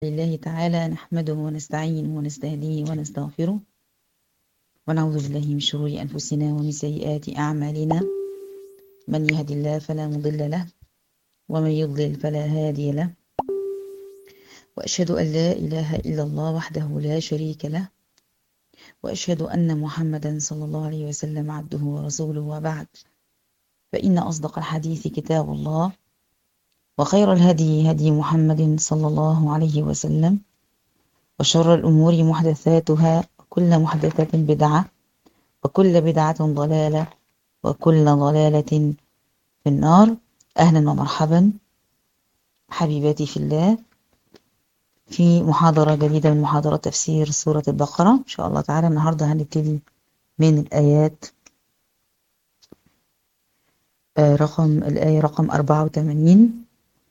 لله تعالى نحمده ونستعينه ونستهديه ونستغفره ونعوذ بالله من شرور أنفسنا ومن سيئات أعمالنا من يهد الله فلا مضل له ومن يضلل فلا هادي له وأشهد أن لا إله إلا الله وحده لا شريك له وأشهد أن محمدا صلى الله عليه وسلم عبده ورسوله وبعد فإن أصدق الحديث كتاب الله وخير الهدي هدي محمد صلى الله عليه وسلم وشر الأمور محدثاتها وكل محدثة بدعة وكل بدعة ضلالة وكل ضلالة في النار أهلا ومرحبا حبيباتي في الله في محاضرة جديدة من محاضرات تفسير سورة البقرة إن شاء الله تعالى النهاردة هنبتدي من الآيات رقم الآية رقم 84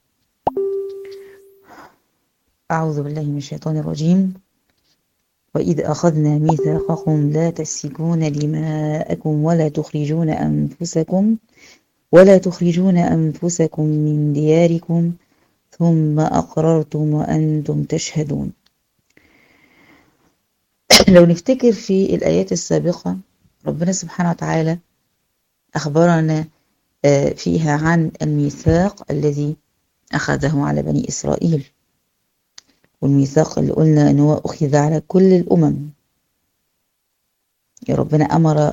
أعوذ بالله من الشيطان الرجيم وإذ أخذنا ميثاقكم لا تسفكون دماءكم ولا تخرجون أنفسكم ولا تخرجون أنفسكم من دياركم ثم أقررتم وأنتم تشهدون لو نفتكر في الآيات السابقة ربنا سبحانه وتعالى أخبرنا فيها عن الميثاق الذي أخذه على بني إسرائيل والميثاق اللي قلنا ان هو اخذ على كل الامم يا ربنا امر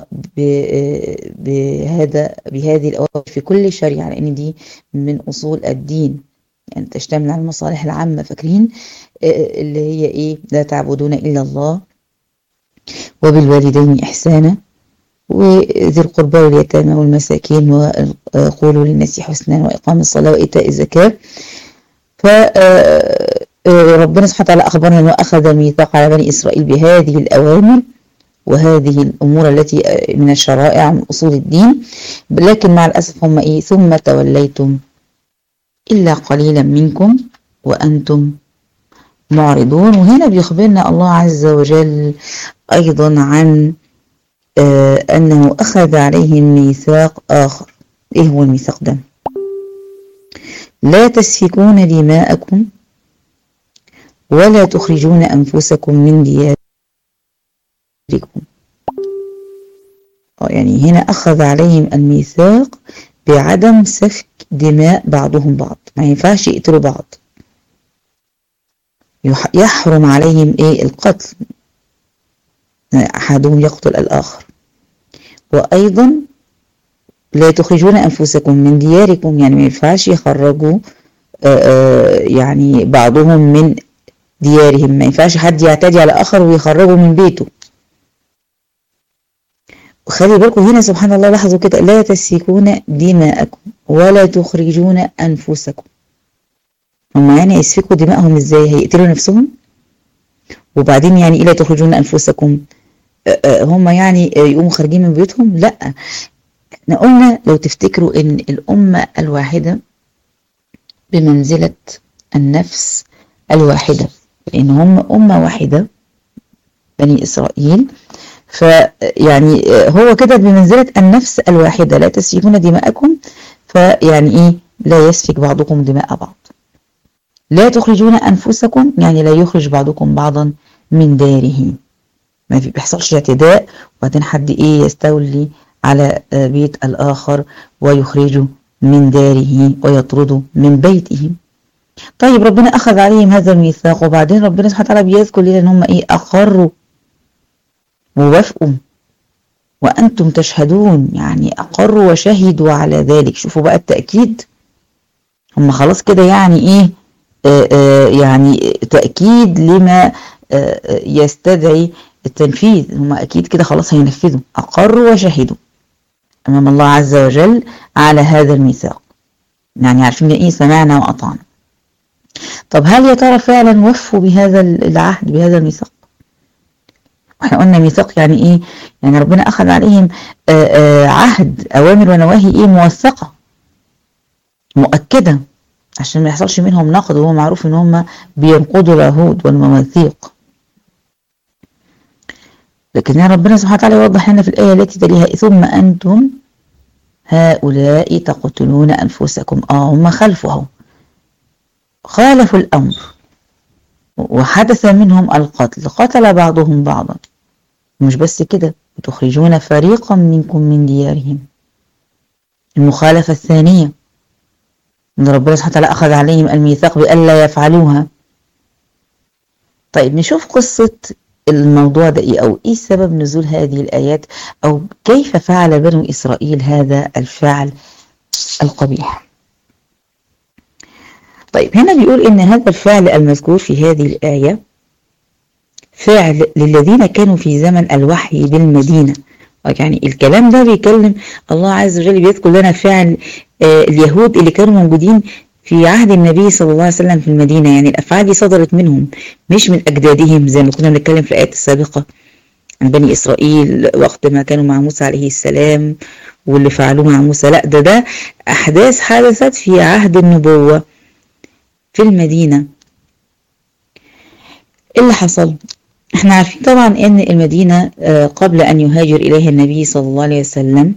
بهذا بهذه الاوامر في كل شريعه لان دي من اصول الدين يعني تشتمل على المصالح العامه فاكرين اللي هي ايه لا تعبدون الا الله وبالوالدين احسانا وذي القربى واليتامى والمساكين وقولوا للناس حسنا واقام الصلاه وايتاء الزكاه ف ربنا سبحانه وتعالى أخبرنا أنه أخذ الميثاق على بني إسرائيل بهذه الأوامر وهذه الأمور التي من الشرائع من أصول الدين لكن مع الأسف هم إيه ثم توليتم إلا قليلا منكم وأنتم معرضون وهنا بيخبرنا الله عز وجل أيضا عن آه أنه أخذ عليهم ميثاق آخر إيه هو الميثاق ده لا تسفكون دماءكم ولا تخرجون أنفسكم من دياركم يعني هنا أخذ عليهم الميثاق بعدم سفك دماء بعضهم بعض ما ينفعش يقتلوا بعض يحرم عليهم إيه القتل أحدهم يقتل الآخر وأيضا لا تخرجون أنفسكم من دياركم يعني ما ينفعش يخرجوا يعني بعضهم من ديارهم ما ينفعش حد يعتدي على آخر ويخرجه من بيته وخلي بالكم هنا سبحان الله لاحظوا كده لا تسفكون دماءكم ولا تخرجون أنفسكم هم يعني يسفكوا دماءهم ازاي هيقتلوا نفسهم وبعدين يعني إيه لا تخرجون أنفسكم هم يعني يقوموا خارجين من بيوتهم لا احنا قلنا لو تفتكروا ان الأمة الواحدة بمنزلة النفس الواحدة لأن هم أمة واحدة بني إسرائيل فيعني هو كده بمنزلة النفس الواحدة لا تسفكون دماءكم فيعني إيه لا يسفك بعضكم دماء بعض لا تخرجون أنفسكم يعني لا يخرج بعضكم بعضا من داره ما في بيحصلش اعتداء وبعدين حد إيه يستولي على بيت الآخر ويخرجه من داره ويطرده من بيته طيب ربنا أخذ عليهم هذا الميثاق وبعدين ربنا سبحانه وتعالى بيذكر لنا إن هم إيه أقروا ووافقوا وأنتم تشهدون يعني أقروا وشهدوا على ذلك شوفوا بقى التأكيد هم خلاص كده يعني إيه آآ آآ يعني تأكيد لما يستدعي التنفيذ هم أكيد كده خلاص هينفذوا أقروا وشهدوا أمام الله عز وجل على هذا الميثاق يعني عارفين إيه سمعنا وأطعنا طب هل يا ترى فعلا وفوا بهذا العهد بهذا الميثاق احنا قلنا ميثاق يعني ايه يعني ربنا اخذ عليهم آآ آآ عهد اوامر ونواهي ايه موثقه مؤكده عشان ما يحصلش منهم نقد وهو معروف ان هم بينقضوا العهود والمواثيق لكن ربنا سبحانه وتعالى يوضح لنا في الايه التي تليها ثم انتم هؤلاء تقتلون انفسكم اه هم خلفوا اهو خالفوا الأمر وحدث منهم القتل قتل بعضهم بعضا مش بس كده وتخرجون فريقا منكم من ديارهم المخالفة الثانية إن ربنا سبحانه وتعالى أخذ عليهم الميثاق بألا يفعلوها طيب نشوف قصة الموضوع ده إيه أو إيه سبب نزول هذه الآيات أو كيف فعل بنو إسرائيل هذا الفعل القبيح طيب هنا بيقول إن هذا الفعل المذكور في هذه الآية فعل للذين كانوا في زمن الوحي بالمدينة يعني الكلام ده بيكلم الله عز وجل بيذكر لنا فعل آه اليهود اللي كانوا موجودين في عهد النبي صلى الله عليه وسلم في المدينة يعني الأفعال دي صدرت منهم مش من أجدادهم زي ما كنا بنتكلم في الآيات السابقة عن بني إسرائيل وقت ما كانوا مع موسى عليه السلام واللي فعلوه مع موسى لا ده ده أحداث حدثت في عهد النبوة في المدينة إيه اللي حصل احنا عارفين طبعا ان المدينة قبل ان يهاجر اليها النبي صلى الله عليه وسلم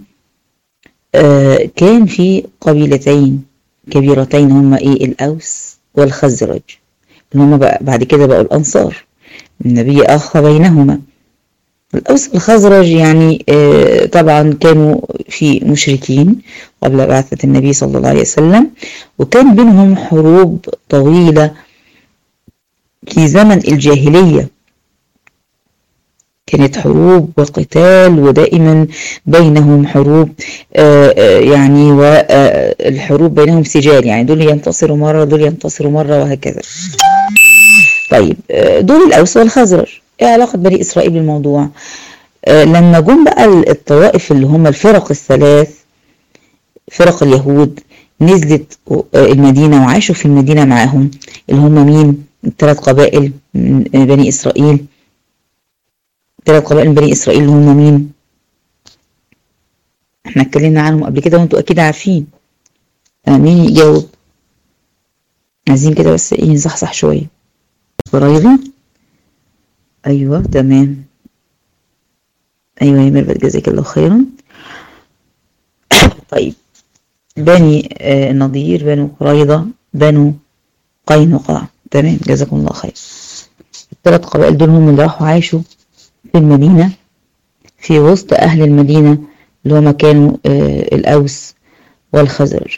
كان في قبيلتين كبيرتين هما ايه الاوس والخزرج اللي هما بعد كده بقوا الانصار النبي اخى بينهما الاوس والخزرج يعني طبعا كانوا في مشركين قبل بعثة النبي صلى الله عليه وسلم وكان بينهم حروب طويلة في زمن الجاهليه كانت حروب وقتال ودائما بينهم حروب آآ آآ يعني والحروب بينهم سجال يعني دول ينتصروا مرة دول ينتصروا مرة وهكذا طيب دول الأوس والخزرج ايه علاقة بني إسرائيل بالموضوع لما جم بقى الطوائف اللي هم الفرق الثلاث فرق اليهود نزلت المدينة وعاشوا في المدينة معاهم اللي هم مين الثلاث قبائل من بني إسرائيل ثلاث قبائل من بني إسرائيل اللي هم مين؟ احنا اتكلمنا عنهم قبل كده وانتوا أكيد عارفين مين يجاوب؟ عايزين كده بس ايه نصحصح شوية قريبة؟ أيوة تمام أيوة يا ميرفت جزاك الله خيرا طيب بني آه نضير بنو قريضة بنو قينقاع تمام جزاكم الله خير الثلاث قبائل دول هم اللي راحوا عاشوا في المدينة في وسط أهل المدينة اللي هما كانوا آه الأوس والخزرج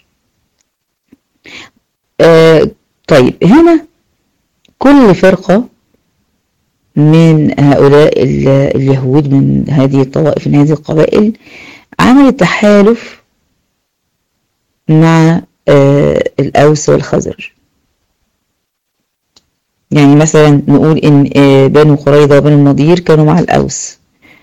آه طيب هنا كل فرقة من هؤلاء اليهود من هذه الطوائف من هذه القبائل عملت تحالف مع آه الأوس والخزرج يعني مثلا نقول ان بنو قريظة وبنو النضير كانوا مع الأوس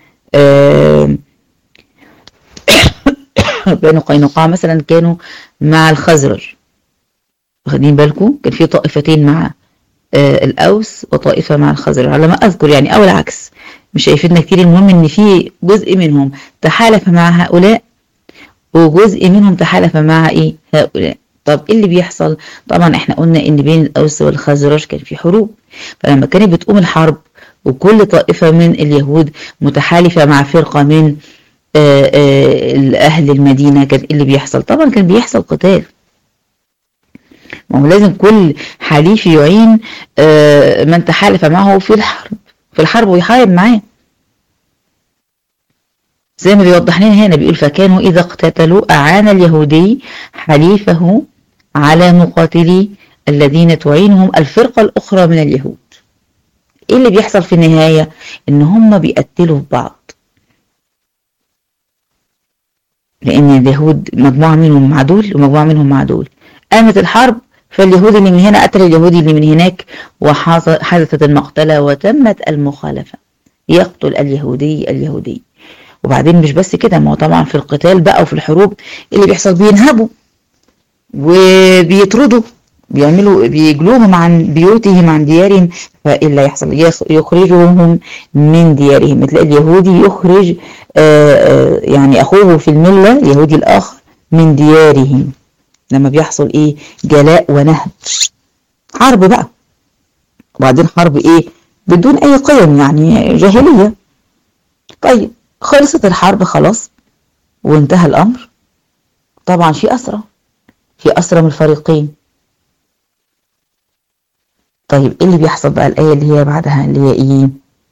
بنو قينقاع مثلا كانوا مع الخزرج واخدين بالكم كان في طائفتين مع الأوس وطائفة مع الخزرج على ما أذكر يعني أو العكس مش شايفيننا كتير المهم ان في جزء منهم تحالف مع هؤلاء وجزء منهم تحالف مع ايه هؤلاء طب ايه اللي بيحصل طبعا احنا قلنا ان بين الاوس والخزرج كان في حروب فلما كانت بتقوم الحرب وكل طائفة من اليهود متحالفة مع فرقة من آآ آآ اهل المدينة كان ايه اللي بيحصل طبعا كان بيحصل قتال ما هو لازم كل حليف يعين من تحالف معه في الحرب في الحرب ويحارب معاه زي ما بيوضح لنا هنا بيقول فكانوا إذا اقتتلوا أعان اليهودي حليفه على مقاتلي الذين تعينهم الفرقة الأخرى من اليهود إيه اللي بيحصل في النهاية إن هم بيقتلوا في بعض لأن اليهود مجموعة منهم مع دول ومجموعة منهم مع دول قامت الحرب فاليهودي اللي من هنا قتل اليهودي اللي من هناك وحدثت المقتلة وتمت المخالفة يقتل اليهودي اليهودي وبعدين مش بس كده ما هو طبعا في القتال بقى وفي الحروب اللي بيحصل بينهبوا وبيطردوا بيعملوا بيجلوهم عن بيوتهم عن ديارهم فايه اللي يحصل يخرجهم من ديارهم تلاقي اليهودي يخرج آآ آآ يعني اخوه في المله اليهودي الاخر من ديارهم لما بيحصل ايه جلاء ونهب حرب بقى وبعدين حرب ايه بدون اي قيم يعني جاهليه طيب خلصت الحرب خلاص وانتهى الامر طبعا في اسرى في اسرى من الفريقين طيب ايه اللي بيحصل بقى الآية اللي هي بعدها اللي هي ايه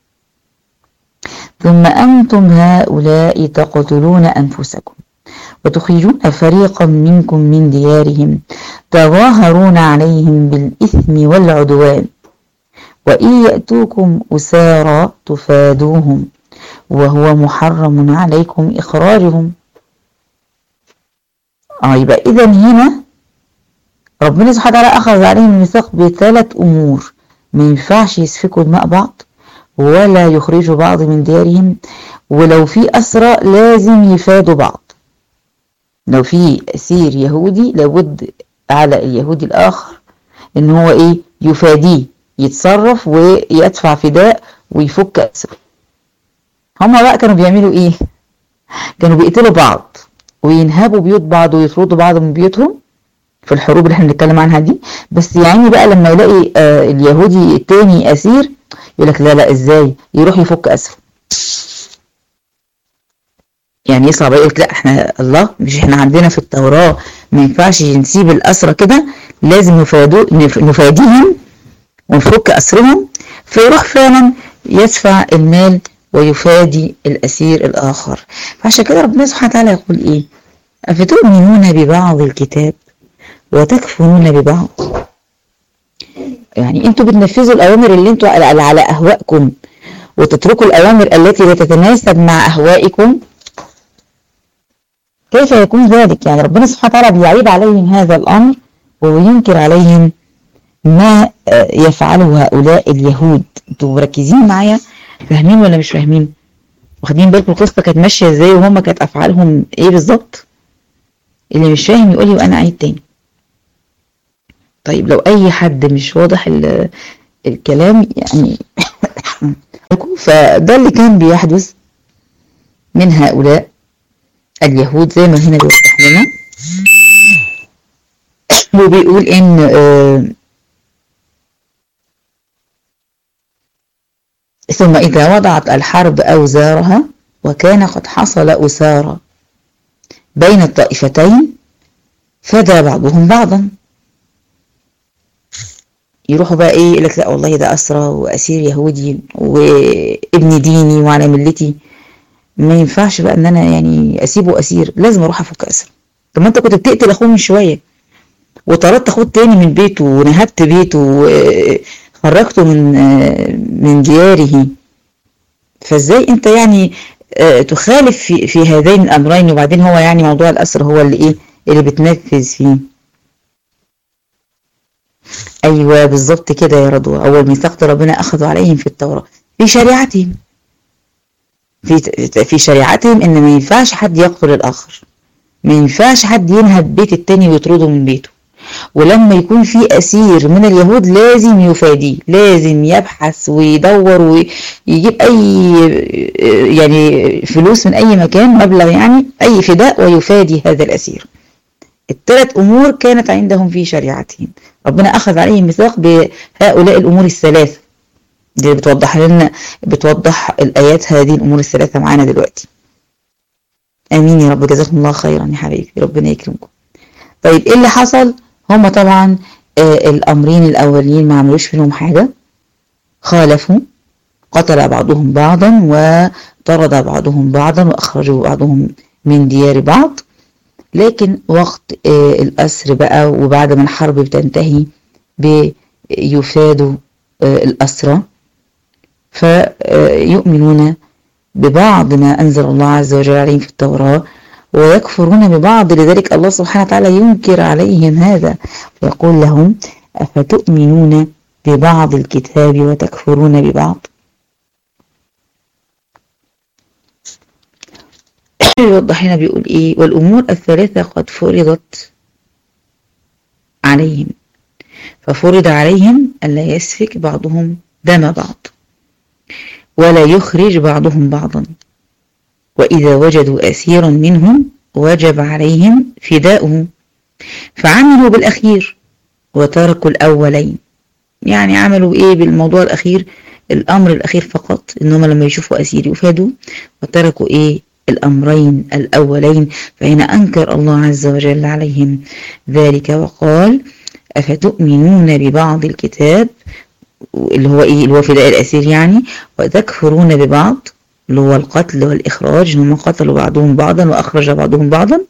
ثم أنتم هؤلاء تقتلون أنفسكم وتخرجون فريقا منكم من ديارهم تظاهرون عليهم بالإثم والعدوان وإن يأتوكم أسارى تفادوهم وهو محرم عليكم إخراجهم آه يبقى إذا هنا ربنا سبحانه وتعالى أخذ عليهم الميثاق بثلاث أمور ما ينفعش يسفكوا دماء بعض ولا يخرجوا بعض من ديارهم ولو في أسرى لازم يفادوا بعض لو في أسير يهودي لابد على اليهودي الآخر إن هو إيه يفاديه يتصرف ويدفع فداء ويفك أسره هما بقى كانوا بيعملوا إيه كانوا بيقتلوا بعض وينهبوا بيوت بعض ويطردوا بعض من بيوتهم في الحروب اللي احنا بنتكلم عنها دي بس يعني بقى لما يلاقي آه اليهودي التاني اسير يقول لك لا لا ازاي يروح يفك اسره يعني يصعب يقول لا احنا الله مش احنا عندنا في التوراة ما ينفعش نسيب الاسرى كده لازم نفادو نفاديهم ونفك اسرهم فيروح فعلا يدفع المال ويفادي الاسير الاخر فعشان كده ربنا سبحانه وتعالى يقول ايه افتؤمنون ببعض الكتاب وتكفرون ببعض يعني انتوا بتنفذوا الاوامر اللي انتوا على اهوائكم وتتركوا الاوامر التي لا تتناسب مع اهوائكم كيف يكون ذلك يعني ربنا سبحانه وتعالى بيعيب عليهم هذا الامر وينكر عليهم ما يفعله هؤلاء اليهود انتوا مركزين معايا فاهمين ولا مش فاهمين واخدين بالكم القصه كانت ماشيه ازاي وهم كانت افعالهم ايه بالظبط اللي مش فاهم يقول لي وانا عيد تاني طيب لو اي حد مش واضح الكلام يعني فده اللي كان بيحدث من هؤلاء اليهود زي ما هنا بيوضح لنا وبيقول ان آه ثم إذا وضعت الحرب أوزارها وكان قد حصل أسارة بين الطائفتين فدى بعضهم بعضا يروحوا بقى ايه يقول لك لا والله ده أسرى وأسير يهودي وابن ديني وعلى ملتي ما ينفعش بقى ان انا يعني اسيبه اسير لازم اروح افك اسر طب ما انت كنت بتقتل اخوه من شويه وطردت اخوه التاني من بيته ونهبت بيته وخرجته من من دياره فازاي انت يعني تخالف في, في هذين الامرين وبعدين هو يعني موضوع الاسر هو اللي ايه اللي بتنفذ فيه ايوه بالظبط كده يا رضوى اول ميثاق ربنا اخذوا عليهم في التوراه في شريعتهم في في شريعتهم ان ما ينفعش حد يقتل الاخر ما ينفعش حد ينهب بيت التاني ويطرده من بيته ولما يكون في اسير من اليهود لازم يفاديه لازم يبحث ويدور ويجيب اي يعني فلوس من اي مكان مبلغ يعني اي فداء ويفادي هذا الاسير الثلاث امور كانت عندهم في شريعتهم ربنا اخذ عليهم ميثاق بهؤلاء الامور الثلاثه دي بتوضح لنا بتوضح الآيات هذه الأمور الثلاثة معانا دلوقتي آمين يا رب جزاكم الله خيرا يا حبيبي ربنا يكرمكم طيب إيه اللي حصل هم طبعا آه الأمرين الأولين ما عملوش فيهم حاجة خالفوا قتل بعضهم بعضا وطرد بعضهم بعضا وأخرجوا بعضهم من ديار بعض لكن وقت آه الأسر بقى وبعد ما الحرب بتنتهي بيفادوا آه الأسرى فيؤمنون ببعض ما أنزل الله عز وجل عليهم في التوراة ويكفرون ببعض لذلك الله سبحانه وتعالى ينكر عليهم هذا ويقول لهم أفتؤمنون ببعض الكتاب وتكفرون ببعض يوضح لنا بيقول إيه والأمور الثلاثة قد فرضت عليهم ففرض عليهم ألا يسفك بعضهم دم بعض ولا يخرج بعضهم بعضا وإذا وجدوا أسيرا منهم وجب عليهم فداؤه فعملوا بالأخير وتركوا الأولين يعني عملوا إيه بالموضوع الأخير الأمر الأخير فقط إنهم لما يشوفوا أسير يفادوا وتركوا إيه الأمرين الأولين فهنا أنكر الله عز وجل عليهم ذلك وقال أفتؤمنون ببعض الكتاب اللي هو ايه اللي هو فداء الاسير يعني وتكفرون ببعض اللي هو القتل والإخراج هم قتلوا بعضهم بعضا وأخرج بعضهم بعضا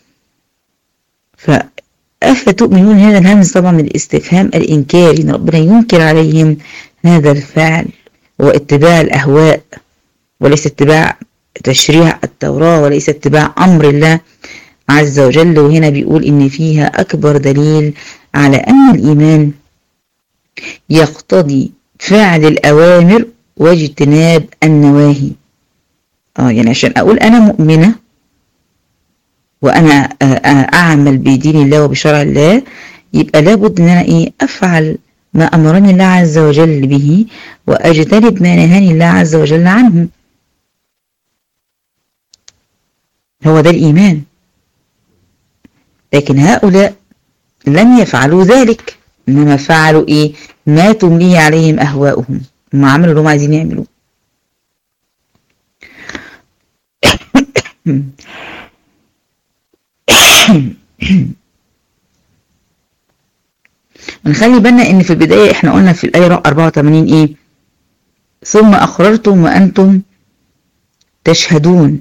فأفتؤمنون هذا الهمز طبعا الاستفهام الإنكاري إن ربنا ينكر عليهم هذا الفعل واتباع الأهواء وليس اتباع تشريع التوراة وليس اتباع أمر الله عز وجل وهنا بيقول إن فيها أكبر دليل على أن الإيمان يقتضي فعل الأوامر واجتناب النواهي اه يعني عشان اقول انا مؤمنة وانا اعمل بدين الله وبشرع الله يبقى لابد ان انا ايه افعل ما امرني الله عز وجل به واجتنب ما نهاني الله عز وجل عنه هو ده الايمان لكن هؤلاء لم يفعلوا ذلك انما فعلوا ايه ما تمليه عليهم اهواؤهم هم عملوا اللي هم عايزين يعملوه نخلي بالنا ان في البداية احنا قلنا في الآية 84 ايه ثم أقررتم وأنتم تشهدون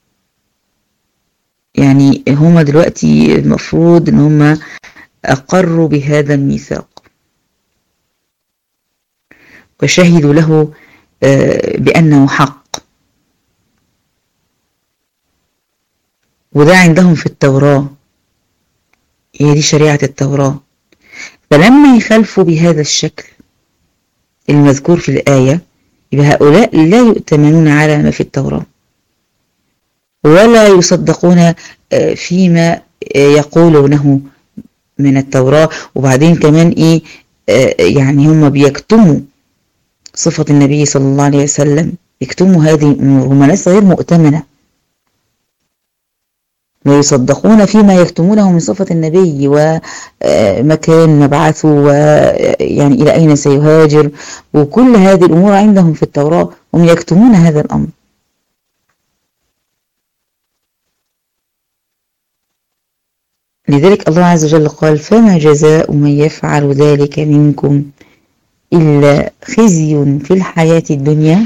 يعني هما دلوقتي المفروض ان هما أقروا بهذا الميثاق وشهدوا له بأنه حق وده عندهم في التوراة هي دي شريعة التوراة فلما يخالفوا بهذا الشكل المذكور في الآية يبقى هؤلاء لا يؤتمنون على ما في التوراة ولا يصدقون فيما يقولونه من التوراة وبعدين كمان ايه يعني هم بيكتموا صفة النبي صلى الله عليه وسلم يكتموا هذه الأمور هم ناس غير مؤتمنة ويصدقون فيما يكتمونه من صفة النبي ومكان مبعثه ويعني إلى أين سيهاجر وكل هذه الأمور عندهم في التوراة هم يكتمون هذا الأمر لذلك الله عز وجل قال فما جزاء من يفعل ذلك منكم إلا خزي في الحياة الدنيا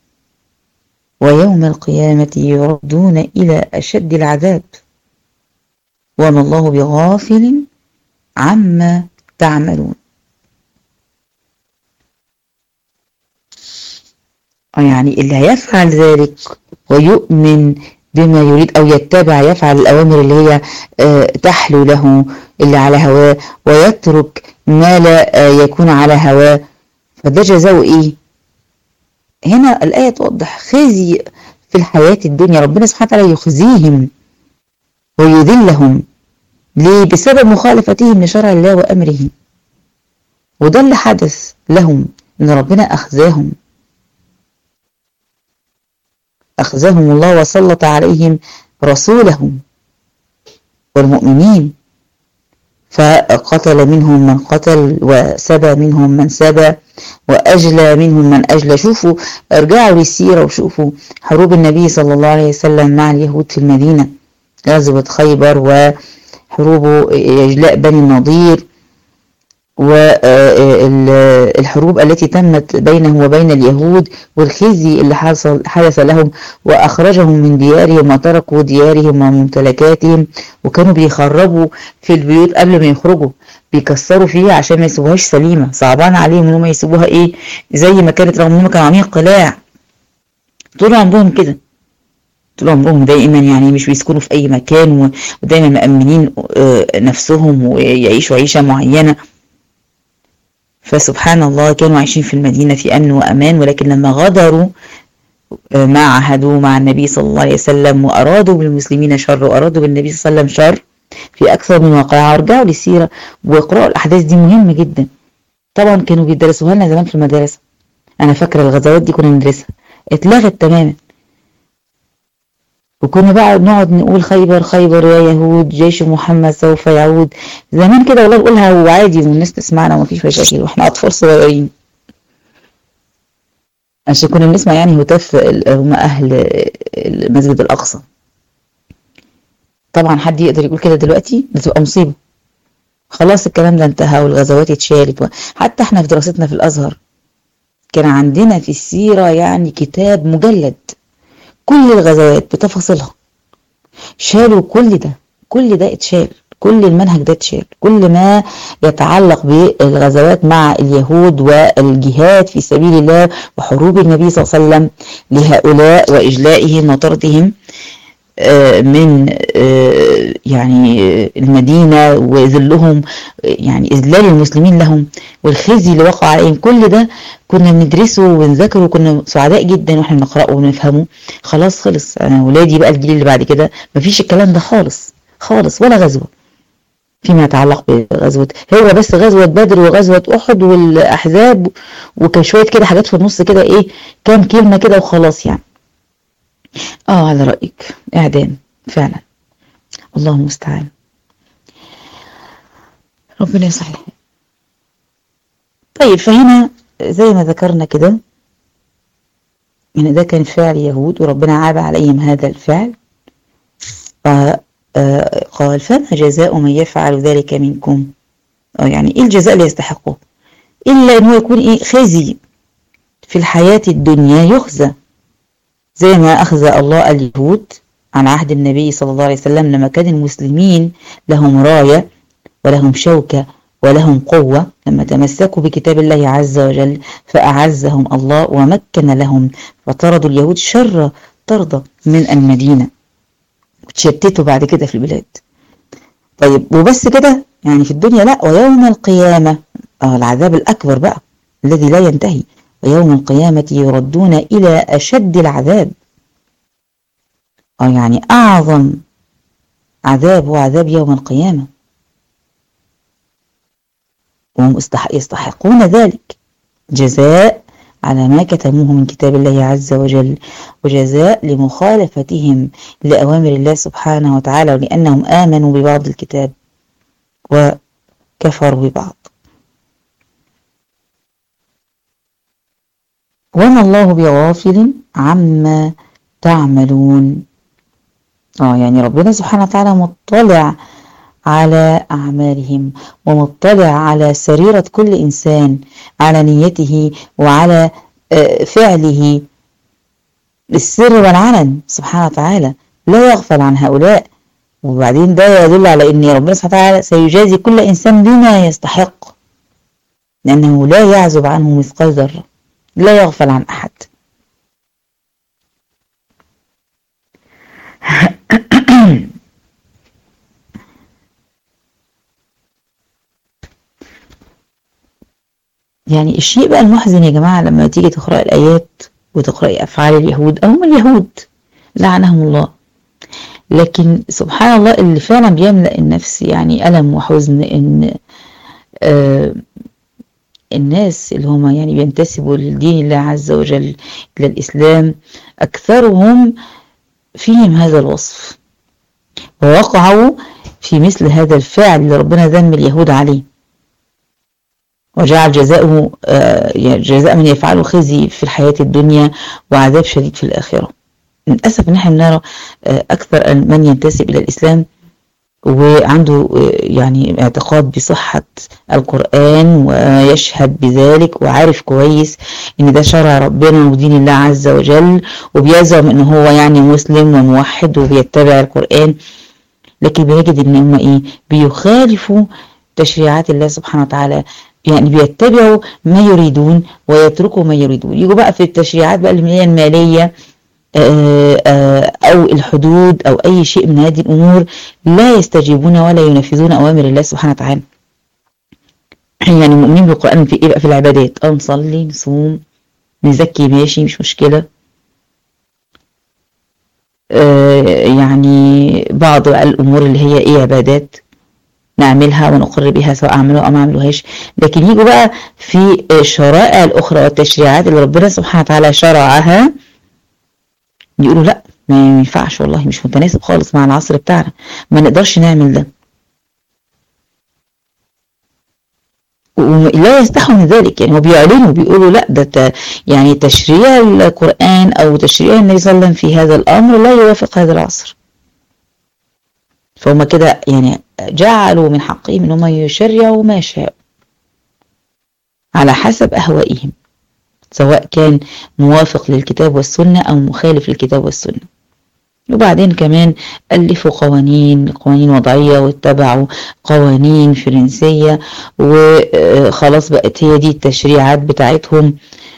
ويوم القيامة يردون إلى أشد العذاب وما الله بغافل عما تعملون يعني اللي هيفعل ذلك ويؤمن بما يريد أو يتبع يفعل الأوامر اللي هي تحلو له اللي على هواه ويترك ما لا يكون على هواه فده جزاؤه إيه هنا الآية توضح خزي في الحياة الدنيا ربنا سبحانه وتعالى يخزيهم ويذلهم ليه بسبب مخالفتهم لشرع الله وأمره وده اللي حدث لهم إن ربنا أخزاهم أخزاهم الله وسلط عليهم رسولهم والمؤمنين فقتل منهم من قتل وسبى منهم من سبى وأجلى منهم من أجلى شوفوا ارجعوا للسيرة وشوفوا حروب النبي صلى الله عليه وسلم مع اليهود في المدينة غزوة خيبر وحروب إجلاء بني النضير والحروب التي تمت بينه وبين اليهود والخزي اللي حصل حدث لهم وأخرجهم من ديارهم وتركوا ديارهم وممتلكاتهم وكانوا بيخربوا في البيوت قبل ما يخرجوا بيكسروا فيها عشان ما يسيبوهاش سليمة صعبان عليهم انهم يسيبوها ايه زي ما كانت رغم انهم كانوا عاملين قلاع طول عمرهم كده طول عمرهم دائما يعني مش بيسكنوا في اي مكان ودايما مأمنين نفسهم ويعيشوا عيشة معينة فسبحان الله كانوا عايشين في المدينة في أمن وأمان ولكن لما غدروا ما عهدوا مع النبي صلى الله عليه وسلم وأرادوا بالمسلمين شر وأرادوا بالنبي صلى الله عليه وسلم شر في أكثر من واقعة ارجعوا للسيرة واقرأوا الأحداث دي مهمة جدا طبعا كانوا بيدرسوها لنا زمان في المدارس أنا فاكرة الغزوات دي كنا ندرسها اتلغت تماما وكنا بقى نقعد نقول خيبر خيبر يا يهود جيش محمد سوف يعود زمان كده والله بقولها وعادي والناس تسمعنا ومفيش مشاكل واحنا اطفال صغيرين عشان كنا بنسمع يعني هتاف هم اهل المسجد الاقصى طبعا حد يقدر يقول كده دلوقتي ده تبقى مصيبه خلاص الكلام ده انتهى والغزوات اتشالت حتى احنا في دراستنا في الازهر كان عندنا في السيرة يعني كتاب مجلد كل الغزوات بتفاصيلها شالوا كل ده كل ده اتشال كل المنهج ده اتشال كل ما يتعلق بالغزوات مع اليهود والجهاد في سبيل الله وحروب النبي صلى الله عليه وسلم لهؤلاء وإجلائهم وطردهم من يعني المدينة وذلهم يعني إذلال المسلمين لهم والخزي اللي وقع عليهم كل ده كنا بندرسه ونذاكره وكنا سعداء جدا واحنا بنقرأه ونفهمه خلاص خلص أنا ولادي بقى الجيل اللي بعد كده مفيش الكلام ده خالص خالص ولا غزوة فيما يتعلق بغزوة هو بس غزوة بدر وغزوة أحد والأحزاب وكان شوية كده حاجات في النص كده إيه كام كلمة كده وخلاص يعني اه على رأيك اعدام فعلا الله المستعان ربنا يصلح طيب فهنا زي ما ذكرنا كده ان ده كان فعل يهود وربنا عاب عليهم هذا الفعل قال فما جزاء من يفعل ذلك منكم أو يعني ايه الجزاء اللي يستحقه الا ان هو يكون ايه خزي في الحياة الدنيا يخزى زي ما أخذ الله اليهود عن عهد النبي صلى الله عليه وسلم لما كان المسلمين لهم راية ولهم شوكة ولهم قوة لما تمسكوا بكتاب الله عز وجل فأعزهم الله ومكن لهم فطردوا اليهود شر طردة من المدينة وتشتتوا بعد كده في البلاد طيب وبس كده يعني في الدنيا لا ويوم القيامة آه العذاب الأكبر بقى الذي لا ينتهي ويوم القيامة يردون إلى أشد العذاب أو يعني أعظم عذاب هو عذاب يوم القيامة وهم يستحقون ذلك جزاء على ما كتموه من كتاب الله عز وجل وجزاء لمخالفتهم لأوامر الله سبحانه وتعالى ولأنهم آمنوا ببعض الكتاب وكفروا ببعض وما الله بغافل عما تعملون اه يعني ربنا سبحانه وتعالى مطلع على أعمالهم ومطلع على سريرة كل إنسان على نيته وعلى فعله السر والعلن سبحانه وتعالى لا يغفل عن هؤلاء وبعدين ده يدل على أن ربنا سبحانه وتعالى سيجازي كل إنسان بما يستحق لأنه لا يعزب عنه مثقال ذرة لا يغفل عن أحد يعني الشيء بقى المحزن يا جماعة لما تيجي تقرأ الآيات وتقرأي أفعال اليهود هم اليهود لعنهم الله لكن سبحان الله اللي فعلا بيملأ النفس يعني ألم وحزن إن آه الناس اللي هم يعني بينتسبوا لدين الله عز وجل إلى الإسلام أكثرهم فيهم هذا الوصف ووقعوا في مثل هذا الفعل اللي ربنا ذم اليهود عليه وجعل جزاؤه جزاء من يفعله خزي في الحياة الدنيا وعذاب شديد في الآخرة للأسف ان احنا بنرى أكثر من ينتسب إلى الإسلام وعنده يعني اعتقاد بصحة القرآن ويشهد بذلك وعارف كويس ان ده شرع ربنا ودين الله عز وجل وبيزعم ان هو يعني مسلم وموحد وبيتبع القرآن لكن بيجد ان هم ايه بيخالفوا تشريعات الله سبحانه وتعالى يعني بيتبعوا ما يريدون ويتركوا ما يريدون يجوا بقى في التشريعات بقى اللي هي المالية أو الحدود أو أي شيء من هذه الأمور لا يستجيبون ولا ينفذون أوامر الله سبحانه وتعالى يعني مؤمنين بالقرآن في إيه بقى في العبادات أو نصلي نصوم نزكي ماشي مش مشكلة يعني بعض بقى الأمور اللي هي إيه عبادات نعملها ونقر بها سواء أعملها أو ما أعملوهاش لكن يجوا بقى في الشرائع الأخرى والتشريعات اللي ربنا سبحانه وتعالى شرعها يقولوا لا ما ينفعش والله مش متناسب خالص مع العصر بتاعنا ما نقدرش نعمل ده ولا يستحوا من ذلك يعني هو بيعلنوا بيقولوا لا ده يعني تشريع القرآن أو تشريع النبي صلى الله عليه وسلم في هذا الأمر لا يوافق هذا العصر فهم كده يعني جعلوا من حقهم ان هم يشرعوا ما شاءوا على حسب أهوائهم سواء كان موافق للكتاب والسنة أو مخالف للكتاب والسنة وبعدين كمان ألفوا قوانين قوانين وضعية واتبعوا قوانين فرنسية وخلاص بقت هي دي التشريعات بتاعتهم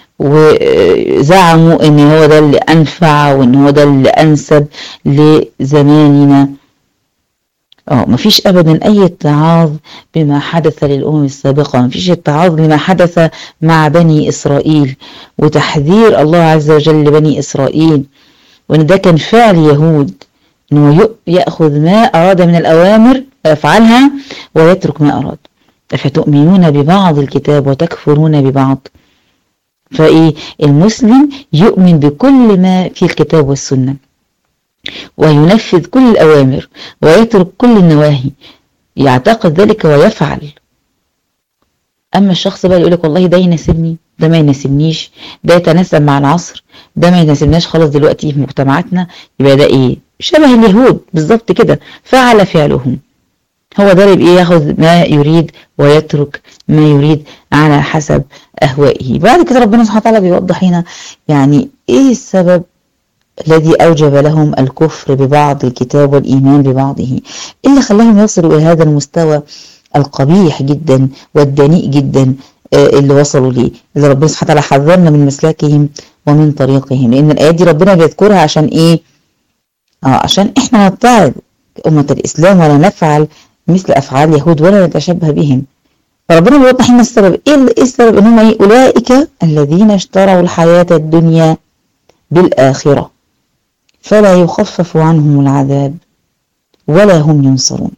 وزعموا ان هو ده اللي انفع وان هو ده اللي انسب لزماننا اه مفيش ابدا اي اتعاظ بما حدث للامم السابقه مفيش اتعاظ لما حدث مع بني اسرائيل وتحذير الله عز وجل لبني اسرائيل وان ده كان فعل يهود انه ياخذ ما اراد من الاوامر يفعلها ويترك ما اراد افتؤمنون ببعض الكتاب وتكفرون ببعض فايه المسلم يؤمن بكل ما في الكتاب والسنه وينفذ كل الأوامر ويترك كل النواهي يعتقد ذلك ويفعل أما الشخص بقى يقول لك والله ده يناسبني ده ما يناسبنيش ده يتناسب مع العصر ده ما يناسبناش خالص دلوقتي في مجتمعاتنا يبقى ده ايه شبه اليهود بالظبط كده فعل فعلهم هو ده اللي ياخذ ما يريد ويترك ما يريد على حسب أهوائه بعد كده ربنا سبحانه وتعالى بيوضح هنا يعني ايه السبب الذي أوجب لهم الكفر ببعض الكتاب والإيمان ببعضه اللي خلاهم يصلوا إلى هذا المستوى القبيح جدا والدنيء جدا اللي وصلوا ليه اللي ربنا سبحانه وتعالى حذرنا من مسلكهم ومن طريقهم لأن الآيات دي ربنا بيذكرها عشان إيه آه عشان إحنا نتعظ أمة الإسلام ولا نفعل مثل أفعال اليهود ولا نتشبه بهم فربنا بيوضح لنا السبب إيه السبب إن هم إيه أولئك الذين اشتروا الحياة الدنيا بالآخرة فلا يخفف عنهم العذاب ولا هم ينصرون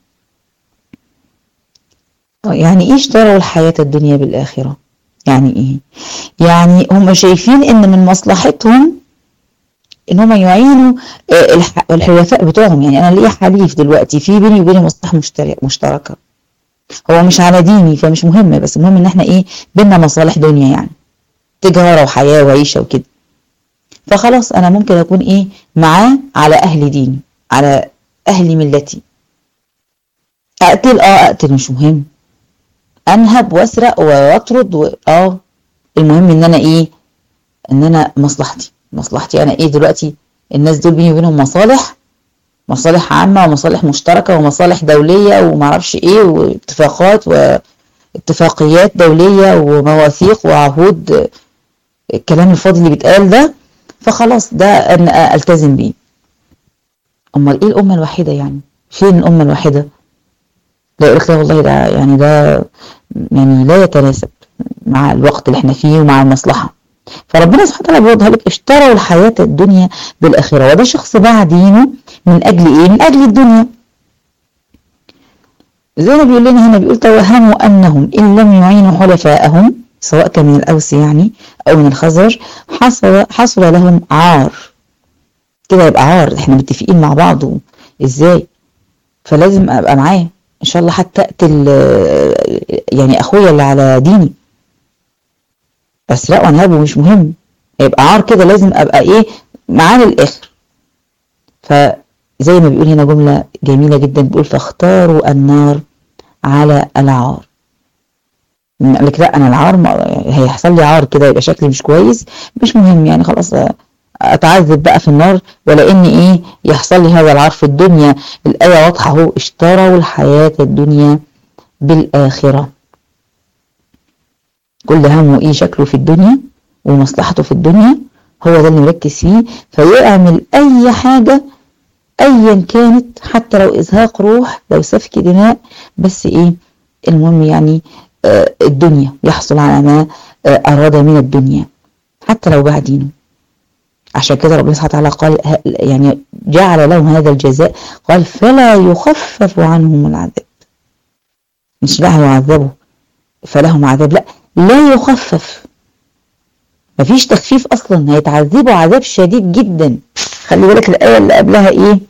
يعني ايه اشتروا الحياة الدنيا بالآخرة يعني ايه يعني هم شايفين ان من مصلحتهم ان هم يعينوا الحلفاء بتوعهم يعني انا ليا حليف دلوقتي في بيني وبينه مصلحة مشتركة هو مش على ديني فمش مهم بس المهم ان احنا ايه بينا مصالح دنيا يعني تجارة وحياة وعيشة وكده فخلاص انا ممكن اكون ايه معاه على اهل ديني على اهل ملتي اقتل اه اقتل مش مهم انهب واسرق واطرد و... اه المهم ان انا ايه ان انا مصلحتي مصلحتي انا ايه دلوقتي الناس دول بيني وبينهم مصالح مصالح عامة ومصالح مشتركة ومصالح دولية ومعرفش ايه واتفاقات واتفاقيات دولية ومواثيق وعهود الكلام الفاضي اللي بيتقال ده فخلاص ده أنا ألتزم بيه أمال إيه الأمة الوحيدة يعني فين الأمة الوحيدة لا يقول لك لا والله ده يعني ده يعني لا يتناسب مع الوقت اللي احنا فيه ومع المصلحة فربنا سبحانه وتعالى بيوضح لك اشتروا الحياة الدنيا بالآخرة وده شخص باع دينه من أجل إيه؟ من أجل الدنيا زي ما بيقول لنا هنا بيقول توهموا أنهم إن لم يعينوا حلفاءهم سواء كان من الأوس يعني أو من الخزرج حصل, حصل لهم عار كده يبقى عار احنا متفقين مع بعض ازاي فلازم ابقى معاه ان شاء الله حتى اقتل يعني اخويا اللي على ديني اسرقه وانهبه مش مهم يبقى عار كده لازم ابقى ايه معاه للاخر فزي ما بيقول هنا جملة جميلة جدا بيقول فاختاروا النار على العار قال لك لا انا العار هيحصل لي عار كده يبقى شكلي مش كويس مش مهم يعني خلاص اتعذب بقى في النار ولا ان ايه يحصل لي هذا العار في الدنيا الايه واضحه اهو اشتروا الحياه الدنيا بالاخره كل همه ايه شكله في الدنيا ومصلحته في الدنيا هو ده اللي مركز فيه فيعمل اي حاجه ايا كانت حتى لو ازهاق روح لو سفك دماء بس ايه المهم يعني الدنيا يحصل على ما أراد من الدنيا حتى لو باع دينه عشان كده ربنا سبحانه وتعالى قال يعني جعل لهم هذا الجزاء قال فلا يخفف عنهم العذاب مش لا هيعذبوا فلهم عذاب لا لا يخفف مفيش تخفيف اصلا هيتعذبوا عذاب شديد جدا خلي بالك الايه اللي قبلها ايه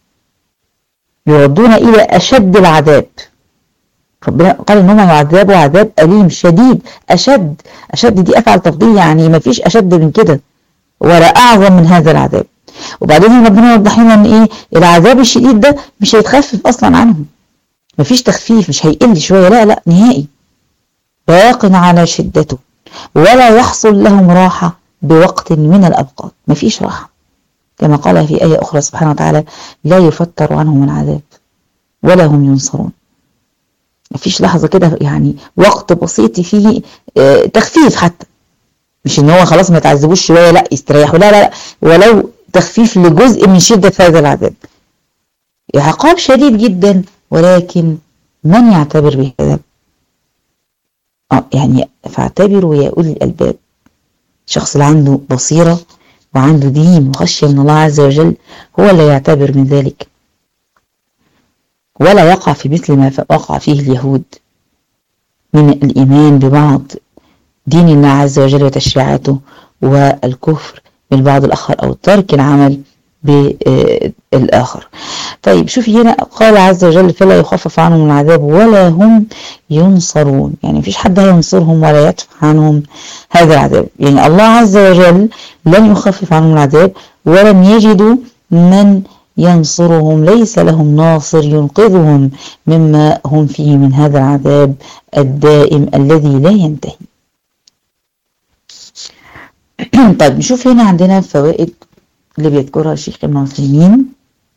يردون الى اشد العذاب ربنا قال ان هم يعذبوا عذاب اليم شديد اشد اشد دي افعل تفضيل يعني ما فيش اشد من كده ولا اعظم من هذا العذاب وبعدين ربنا يوضح لنا ان ايه العذاب الشديد ده مش هيتخفف اصلا عنهم ما فيش تخفيف مش هيقل شويه لا لا نهائي باق على شدته ولا يحصل لهم راحة بوقت من الأوقات مفيش راحة كما قال في آية أخرى سبحانه وتعالى لا يفتر عنهم العذاب ولا هم ينصرون مفيش لحظة كده يعني وقت بسيط فيه اه تخفيف حتى مش ان هو خلاص ما تعذبوش شوية لا يستريحوا لا لا لا ولو تخفيف لجزء من شدة هذا العذاب عقاب شديد جدا ولكن من يعتبر بهذا اه يعني فاعتبروا يا أولي الألباب الشخص اللي عنده بصيرة وعنده دين وخشية من الله عز وجل هو اللي يعتبر من ذلك ولا يقع في مثل ما وقع فيه اليهود من الإيمان ببعض دين الله عز وجل وتشريعاته والكفر بالبعض الآخر أو ترك العمل بالآخر طيب شوفي هنا قال عز وجل فلا يخفف عنهم العذاب ولا هم ينصرون يعني مفيش حد هينصرهم ولا يدفع عنهم هذا العذاب يعني الله عز وجل لم يخفف عنهم العذاب ولم يجدوا من ينصرهم ليس لهم ناصر ينقذهم مما هم فيه من هذا العذاب الدائم الذي لا ينتهي طيب نشوف هنا عندنا فوائد اللي بيذكرها الشيخ ابن عثيمين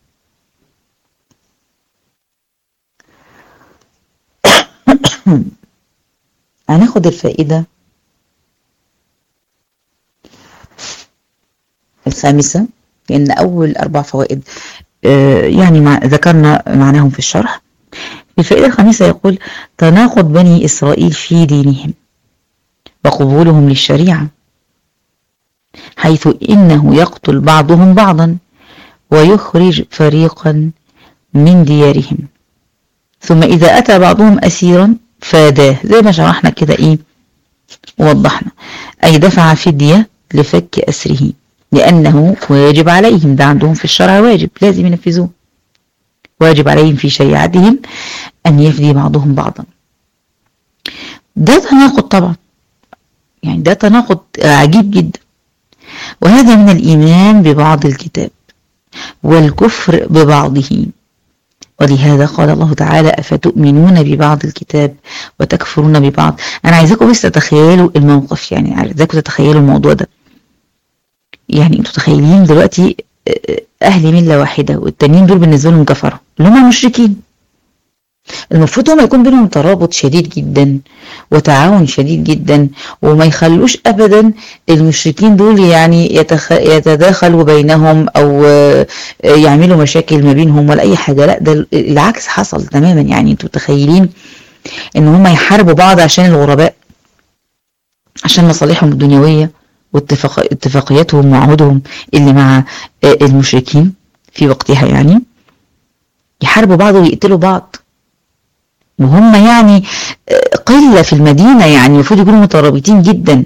هناخد الفائدة الخامسة لأن أول أربع فوائد يعني مع ذكرنا معناهم في الشرح الفائدة الخامسة يقول تناقض بني إسرائيل في دينهم وقبولهم للشريعة حيث إنه يقتل بعضهم بعضا ويخرج فريقا من ديارهم ثم إذا أتى بعضهم أسيرا فاداه زي ما شرحنا كده إيه ووضحنا أي دفع فدية لفك أسره لأنه واجب عليهم ده عندهم في الشرع واجب لازم ينفذوه واجب عليهم في شريعتهم أن يفدي بعضهم بعضا ده تناقض طبعا يعني ده تناقض عجيب جدا وهذا من الإيمان ببعض الكتاب والكفر ببعضه ولهذا قال الله تعالى أفتؤمنون ببعض الكتاب وتكفرون ببعض أنا عايزاكم بس تتخيلوا الموقف يعني عايزاكم تتخيلوا الموضوع ده يعني انتوا تخيلين دلوقتي أهل ملة واحدة والتانيين دول بالنسبة لهم كفرة اللي هم المشركين المفروض هما يكون بينهم ترابط شديد جدا وتعاون شديد جدا وما يخلوش ابدا المشركين دول يعني يتخ... يتداخلوا بينهم او يعملوا مشاكل ما بينهم ولا اي حاجه لا ده العكس حصل تماما يعني انتوا متخيلين ان هما يحاربوا بعض عشان الغرباء عشان مصالحهم الدنيويه واتفاق اتفاقياتهم وعهودهم اللي مع المشركين في وقتها يعني يحاربوا بعض ويقتلوا بعض وهم يعني قلة في المدينة يعني المفروض يكونوا مترابطين جدا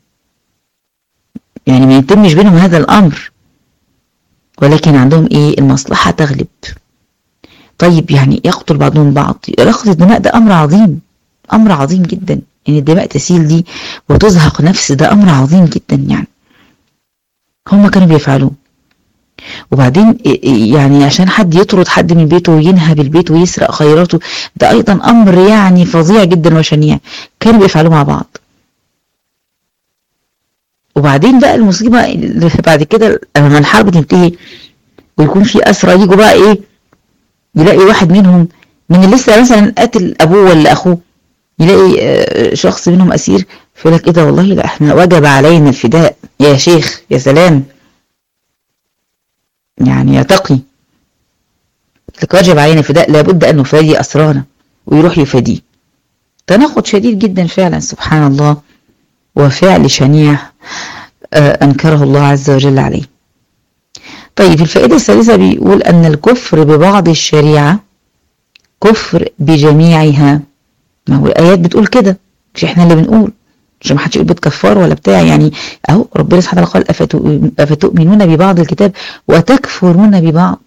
يعني ما يتمش بينهم هذا الأمر ولكن عندهم إيه المصلحة تغلب طيب يعني يقتل بعضهم بعض رخص الدماء ده أمر عظيم أمر عظيم جدا إن يعني الدماء تسيل دي وتزهق نفس ده أمر عظيم جدا يعني هم كانوا بيفعلوه وبعدين يعني عشان حد يطرد حد من بيته وينهب البيت ويسرق خيراته ده ايضا امر يعني فظيع جدا وشنيع كانوا بيفعلوه مع بعض وبعدين بقى المصيبة بعد كده لما الحرب تنتهي ويكون في أسرى يجوا بقى إيه يلاقي واحد منهم من اللي لسه مثلا قتل أبوه ولا أخوه يلاقي شخص منهم أسير فيقول لك إيه ده والله لا إحنا وجب علينا الفداء يا شيخ يا سلام يعني يتقي لك واجب علينا فداء لابد أن نفادي أسرانا ويروح يفاديه تناقض شديد جدا فعلا سبحان الله وفعل شنيع أنكره الله عز وجل عليه طيب الفائدة الثالثة بيقول أن الكفر ببعض الشريعة كفر بجميعها ما هو الآيات بتقول كده مش احنا اللي بنقول عشان ما حدش يقول بتكفر ولا بتاع يعني اهو ربنا سبحانه وتعالى قال افتؤمنون ببعض الكتاب وتكفرون ببعض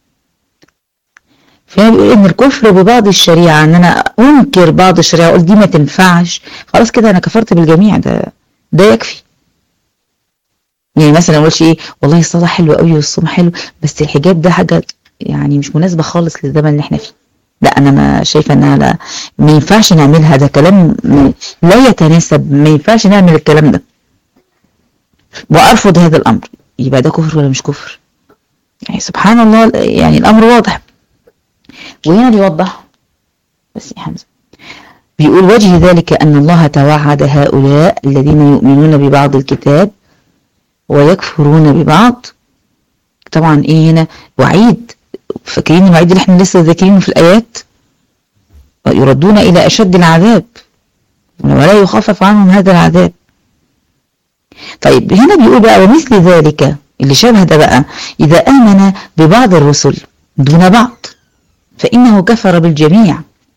فهنا بيقول ان الكفر ببعض الشريعه ان انا انكر بعض الشريعه اقول دي ما تنفعش خلاص كده انا كفرت بالجميع ده ده يكفي يعني مثلا ما اقولش ايه والله الصلاه حلوه قوي والصوم حلو بس الحجاب ده حاجه يعني مش مناسبه خالص للزمن اللي احنا فيه لا انا ما شايفه انها لا ما ينفعش نعملها ده كلام لا يتناسب ما ينفعش نعمل الكلام ده وارفض هذا الامر يبقى ده كفر ولا مش كفر يعني سبحان الله يعني الامر واضح وهنا بيوضح بس يا حمزه بيقول وجه ذلك ان الله توعد هؤلاء الذين يؤمنون ببعض الكتاب ويكفرون ببعض طبعا ايه هنا وعيد فاكرين الوعيد اللي احنا لسه ذاكرينه في الايات يردون الى اشد العذاب ولا يخفف عنهم هذا العذاب طيب هنا بيقول بقى ومثل ذلك اللي شبه ده بقى إذا آمن ببعض الرسل دون بعض فإنه كفر بالجميع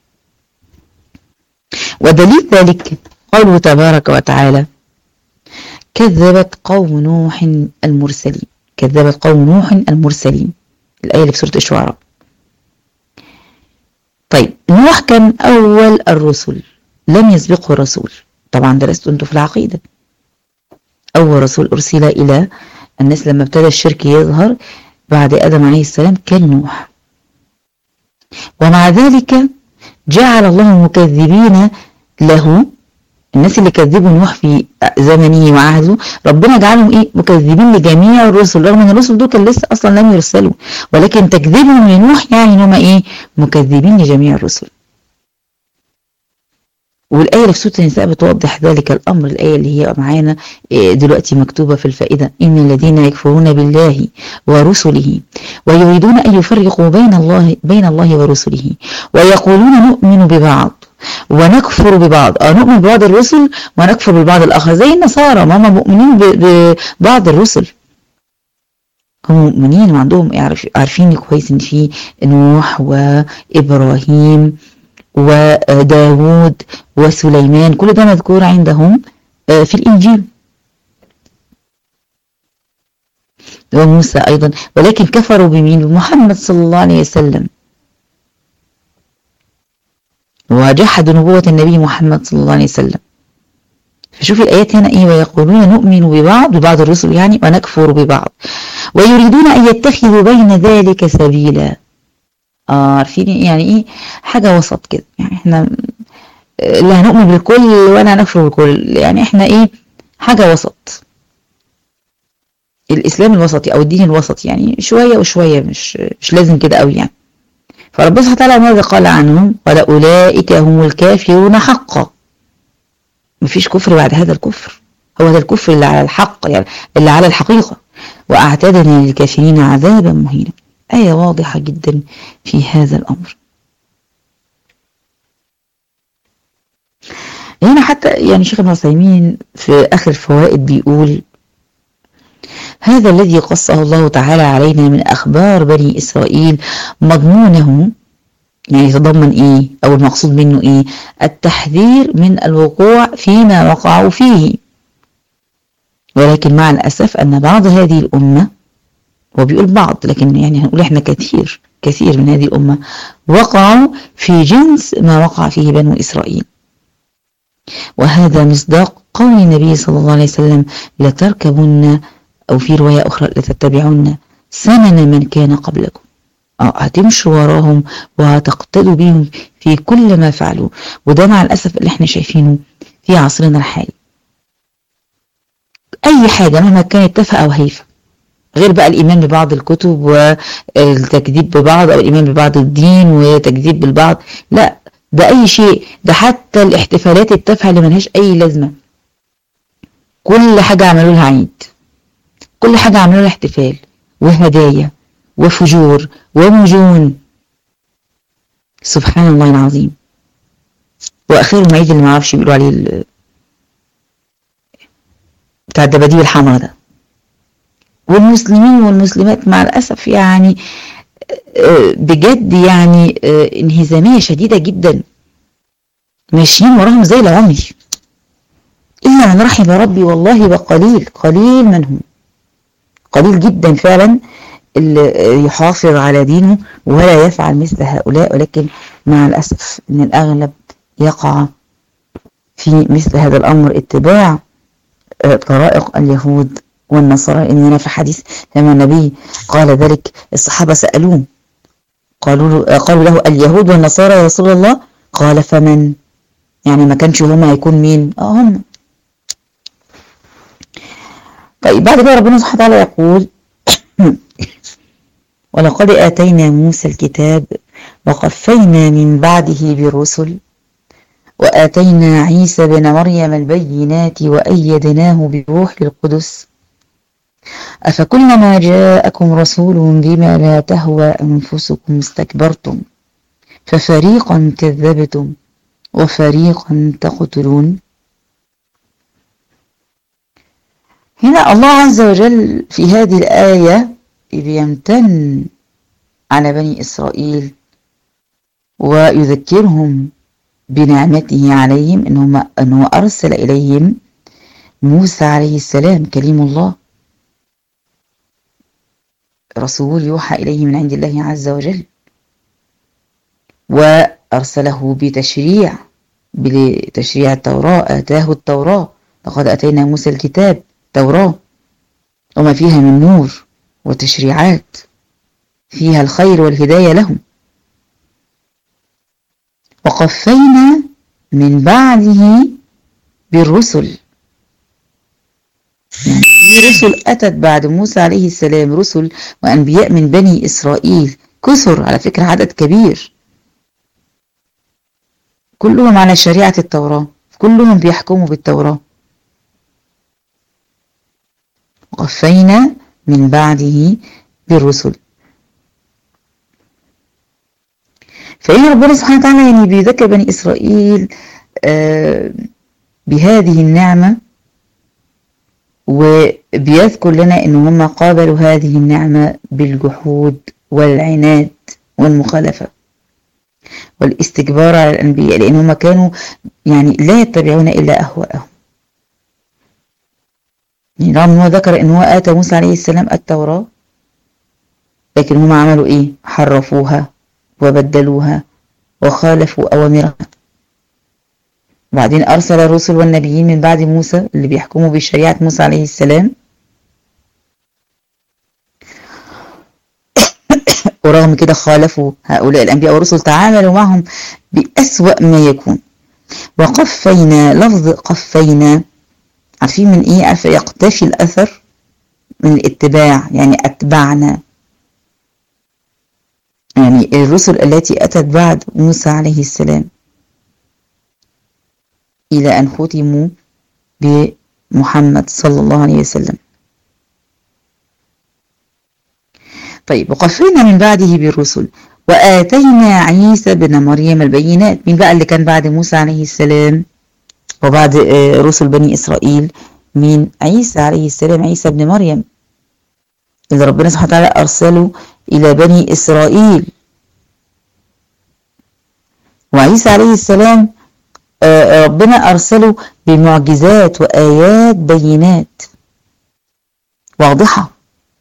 ودليل ذلك قوله تبارك وتعالى كذبت قوم نوح المرسلين كذبت قوم نوح المرسلين الآية اللي في سورة الشعراء طيب نوح كان أول الرسل لم يسبقه رسول طبعا درست أنتم في العقيدة أول رسول أرسل إلى الناس لما ابتدى الشرك يظهر بعد آدم عليه السلام كان نوح ومع ذلك جعل الله المكذبين له الناس اللي كذبوا نوح في زمنه وعهده ربنا جعلهم ايه مكذبين لجميع الرسل رغم ان الرسل دول كان لسه اصلا لم يرسلوا ولكن تكذيبهم لنوح يعني ان هم ايه مكذبين لجميع الرسل والآية اللي في سورة النساء بتوضح ذلك الأمر الآية اللي هي معانا دلوقتي مكتوبة في الفائدة إن الذين يكفرون بالله ورسله ويريدون أن يفرقوا بين الله بين الله ورسله ويقولون نؤمن ببعض ونكفر ببعض أو نؤمن ببعض الرسل ونكفر ببعض الآخر زي النصارى ما هم مؤمنين ببعض الرسل هم مؤمنين وعندهم عارفين كويس ان في نوح وابراهيم وداود وسليمان كل ده مذكور عندهم في الإنجيل وموسى أيضا ولكن كفروا بمين بمحمد صلى الله عليه وسلم وجحدوا نبوة النبي محمد صلى الله عليه وسلم فشوف الآيات هنا إيه ويقولون نؤمن ببعض ببعض الرسل يعني ونكفر ببعض ويريدون أن يتخذوا بين ذلك سبيلا آه عارفين يعني ايه حاجة وسط كده يعني احنا لا هنؤمن بالكل ولا هنكفر بالكل يعني احنا ايه حاجة وسط الاسلام الوسطي او الدين الوسطي يعني شوية وشوية مش مش لازم كده قوي يعني فربنا سبحانه وتعالى ماذا قال عنهم قال اولئك هم الكافرون حقا مفيش كفر بعد هذا الكفر هو ده الكفر اللي على الحق يعني اللي على الحقيقة واعتدنا للكافرين عذابا مهينا آية واضحة جدا في هذا الأمر هنا حتى يعني شيخ ابن عثيمين في آخر الفوائد بيقول هذا الذي قصه الله تعالى علينا من أخبار بني إسرائيل مضمونه يعني يتضمن إيه أو المقصود منه إيه التحذير من الوقوع فيما وقعوا فيه ولكن مع الأسف أن بعض هذه الأمة هو بيقول بعض لكن يعني هنقول احنا كثير كثير من هذه الأمة وقعوا في جنس ما وقع فيه بنو إسرائيل وهذا مصداق قول النبي صلى الله عليه وسلم لتركبن أو في رواية أخرى لتتبعن سنن من كان قبلكم اه هتمشوا وراهم وهتقتدوا بهم في كل ما فعلوا وده مع الأسف اللي احنا شايفينه في عصرنا الحالي أي حاجة مهما كانت تافهة أو هيفة غير بقى الإيمان ببعض الكتب والتكذيب ببعض أو الإيمان ببعض الدين وتكذيب بالبعض لا ده أي شيء ده حتى الاحتفالات التافهة اللي ملهاش أي لازمة كل حاجة عملوا لها عيد كل حاجة عملوا لها احتفال وهدايا وفجور ومجون سبحان الله العظيم وآخرهم عيد اللي معرفش بيقولوا عليه بتاع الدباديب الحمراء ده والمسلمين والمسلمات مع الأسف يعني بجد يعني انهزامية شديدة جدا ماشيين وراهم زي العمي إلا من رحم ربي والله وقليل قليل منهم قليل جدا فعلا اللي يحافظ على دينه ولا يفعل مثل هؤلاء ولكن مع الأسف أن الأغلب يقع في مثل هذا الأمر اتباع طرائق اليهود والنصارى إننا في حديث لما النبي قال ذلك الصحابة سألوه قالوا قالوا له اليهود والنصارى يا رسول الله قال فمن يعني ما كانش هما هيكون مين اه هم طيب بعد كده ربنا سبحانه وتعالى يقول ولقد آتينا موسى الكتاب وقفينا من بعده بالرسل وآتينا عيسى بن مريم البينات وأيدناه بروح القدس أفكلما جاءكم رسول بما لا تهوى أنفسكم استكبرتم ففريقا كذبتم وفريقا تقتلون هنا الله عز وجل في هذه الآية بيمتن على بني إسرائيل ويذكرهم بنعمته عليهم إنه, إنه أرسل إليهم موسى عليه السلام كليم الله رسول يوحى إليه من عند الله عز وجل وأرسله بتشريع بتشريع التوراة آتاه التوراة لقد أتينا موسى الكتاب توراة وما فيها من نور وتشريعات فيها الخير والهداية لهم وقفينا من بعده بالرسل يعني في رسل أتت بعد موسى عليه السلام رسل وأنبياء من بني إسرائيل كثر على فكرة عدد كبير كلهم على شريعة التوراة كلهم بيحكموا بالتوراة وقفينا من بعده بالرسل فإن ربنا سبحانه وتعالى يعني بيذكر بني إسرائيل آه بهذه النعمة وبيذكر لنا ان هم قابلوا هذه النعمة بالجحود والعناد والمخالفة والاستكبار على الأنبياء لأن هم كانوا يعني لا يتبعون إلا أهواءهم يعني رغم أنه ذكر أنه آتى موسى عليه السلام التوراة لكن هم عملوا إيه حرفوها وبدلوها وخالفوا أوامرها وبعدين أرسل الرسل والنبيين من بعد موسى اللي بيحكموا بشريعة موسى عليه السلام ورغم كده خالفوا هؤلاء الأنبياء والرسل تعاملوا معهم بأسوأ ما يكون وقفينا لفظ قفينا عارفين من ايه عارفه يقتفي الأثر من الاتباع يعني أتبعنا يعني الرسل التي أتت بعد موسى عليه السلام إلى أن ختموا بمحمد صلى الله عليه وسلم طيب وقفينا من بعده بالرسل وآتينا عيسى بن مريم البينات مين بقى اللي كان بعد موسى عليه السلام وبعد رسل بني إسرائيل من عيسى عليه السلام عيسى بن مريم اللي ربنا سبحانه وتعالى أرسله إلى بني إسرائيل وعيسى عليه السلام ربنا أرسله بمعجزات وآيات بينات واضحة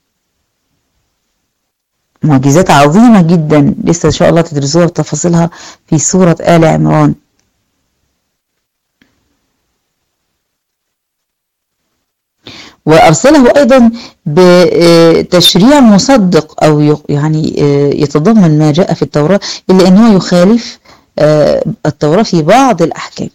معجزات عظيمة جدا لسه إن شاء الله تدرسوها بتفاصيلها في سورة آل عمران وأرسله أيضا بتشريع مصدق أو يعني يتضمن ما جاء في التوراة إلا أنه يخالف التوراة في بعض الأحكام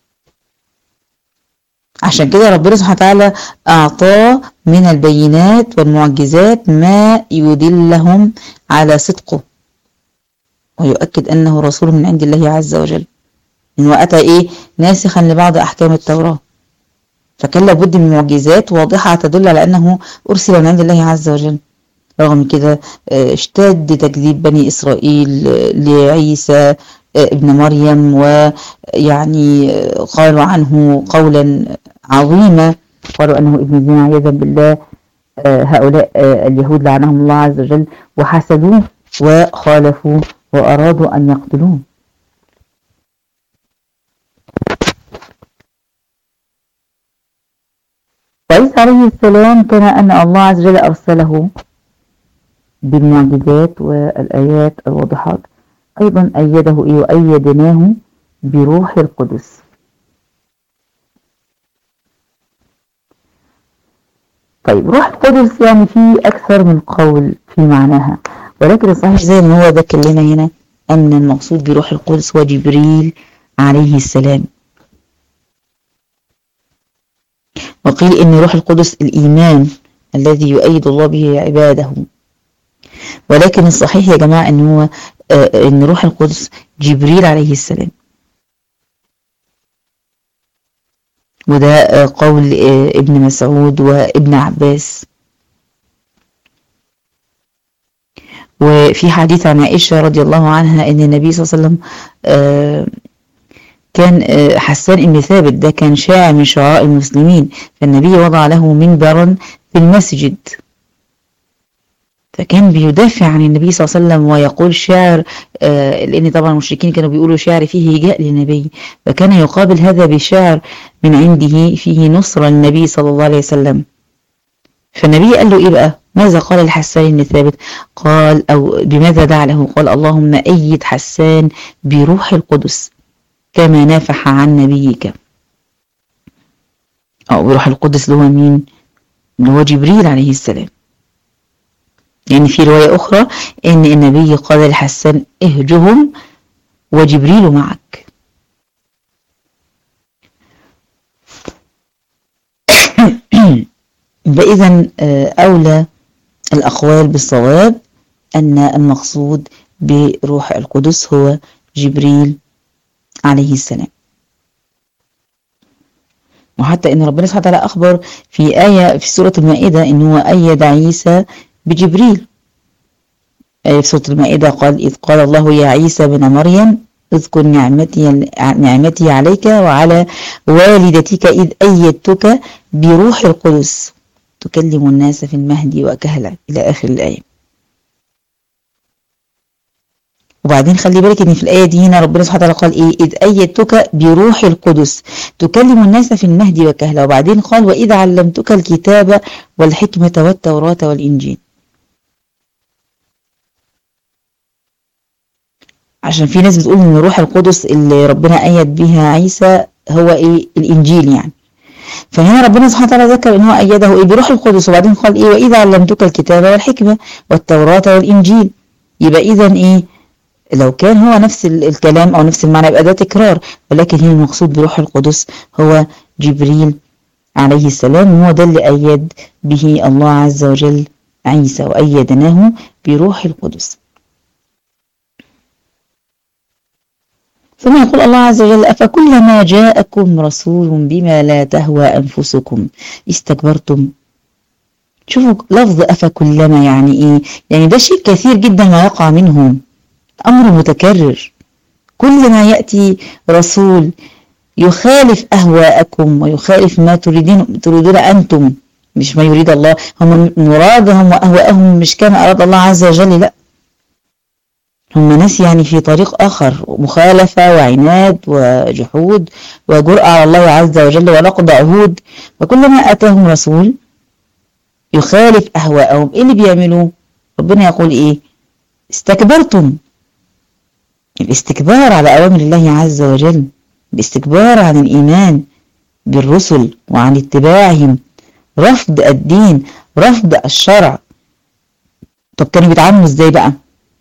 عشان كده ربنا سبحانه وتعالى أعطاه من البينات والمعجزات ما يدلهم على صدقه ويؤكد أنه رسول من عند الله عز وجل إنه أتى إيه ناسخا لبعض أحكام التوراة فكان لابد من معجزات واضحة تدل على أنه أرسل من عند الله عز وجل رغم كده اشتد تكذيب بني إسرائيل لعيسى ابن مريم ويعني قالوا عنه قولا عظيما قالوا أنه ابن زنا عياذا بالله هؤلاء اليهود لعنهم الله عز وجل وحسدوه وخالفوا وأرادوا أن يقتلوه وعيسى عليه السلام كان أن الله عز وجل أرسله بالمعجزات والآيات الواضحات أيضا أيده إيه وأيدناه بروح القدس طيب روح القدس يعني في أكثر من قول في معناها ولكن الصحيح زي ما هو ذكر لنا هنا أن المقصود بروح القدس هو جبريل عليه السلام وقيل إن روح القدس الإيمان الذي يؤيد الله به عباده ولكن الصحيح يا جماعة إن هو إن روح القدس جبريل عليه السلام وده قول ابن مسعود وابن عباس وفي حديث عن عائشة رضي الله عنها ان النبي صلى الله عليه وسلم كان حسان ابن ثابت ده كان شاعر من شعراء المسلمين فالنبي وضع له منبرا في المسجد فكان بيدافع عن النبي صلى الله عليه وسلم ويقول شعر آه لأن طبعا المشركين كانوا بيقولوا شعر فيه هجاء للنبي فكان يقابل هذا بشعر من عنده فيه نصرة للنبي صلى الله عليه وسلم فالنبي قال له إيه بقى ماذا قال الحسان بن ثابت قال أو بماذا دعا له قال اللهم أيد حسان بروح القدس كما نافح عن نبيك أو بروح القدس اللي هو مين اللي هو جبريل عليه السلام يعني في رواية أخرى إن النبي قال لحسان اهجهم وجبريل معك فإذا أولى الأقوال بالصواب أن المقصود بروح القدس هو جبريل عليه السلام وحتى ان ربنا سبحانه وتعالى اخبر في آية في سورة المائدة ان هو ايد عيسى بجبريل في سورة المائدة قال إذ قال الله يا عيسى بن مريم اذكر نعمتي, نعمتي عليك وعلى والدتك إذ أيدتك بروح القدس تكلم الناس في المهد وكهلا إلى آخر الآية وبعدين خلي بالك ان في الآية دي هنا ربنا سبحانه وتعالى قال ايه إذ أيدتك بروح القدس تكلم الناس في المهد وكهلا وبعدين قال وإذ علمتك الكتاب والحكمة والتوراة والإنجيل عشان في ناس بتقول ان روح القدس اللي ربنا أيد بها عيسى هو ايه الإنجيل يعني فهنا ربنا سبحانه وتعالى ذكر ان هو أيده ايه بروح القدس وبعدين قال ايه وإذا علمتك الكتاب والحكمة والتوراة والإنجيل يبقى إذا ايه لو كان هو نفس الكلام أو نفس المعنى يبقى ده تكرار ولكن هنا المقصود بروح القدس هو جبريل عليه السلام هو ده اللي أيد به الله عز وجل عيسى وأيدناه بروح القدس ثم يقول الله عز وجل أفكلما جاءكم رسول بما لا تهوى أنفسكم استكبرتم شوفوا لفظ أفكلما يعني إيه يعني ده شيء كثير جدا ما يقع منهم أمر متكرر كل ما يأتي رسول يخالف أهواءكم ويخالف ما تريدين تريدون أنتم مش ما يريد الله هم مرادهم وأهواءهم مش كما أراد الله عز وجل لا هم ناس يعني في طريق آخر مخالفة وعناد وجحود وجرأة على الله عز وجل ونقض عهود وكلما أتاهم رسول يخالف أهواءهم إيه اللي بيعملوه ربنا يقول إيه استكبرتم الاستكبار على أوامر الله عز وجل الاستكبار عن الإيمان بالرسل وعن اتباعهم رفض الدين رفض الشرع طب كانوا بيتعاملوا ازاي بقى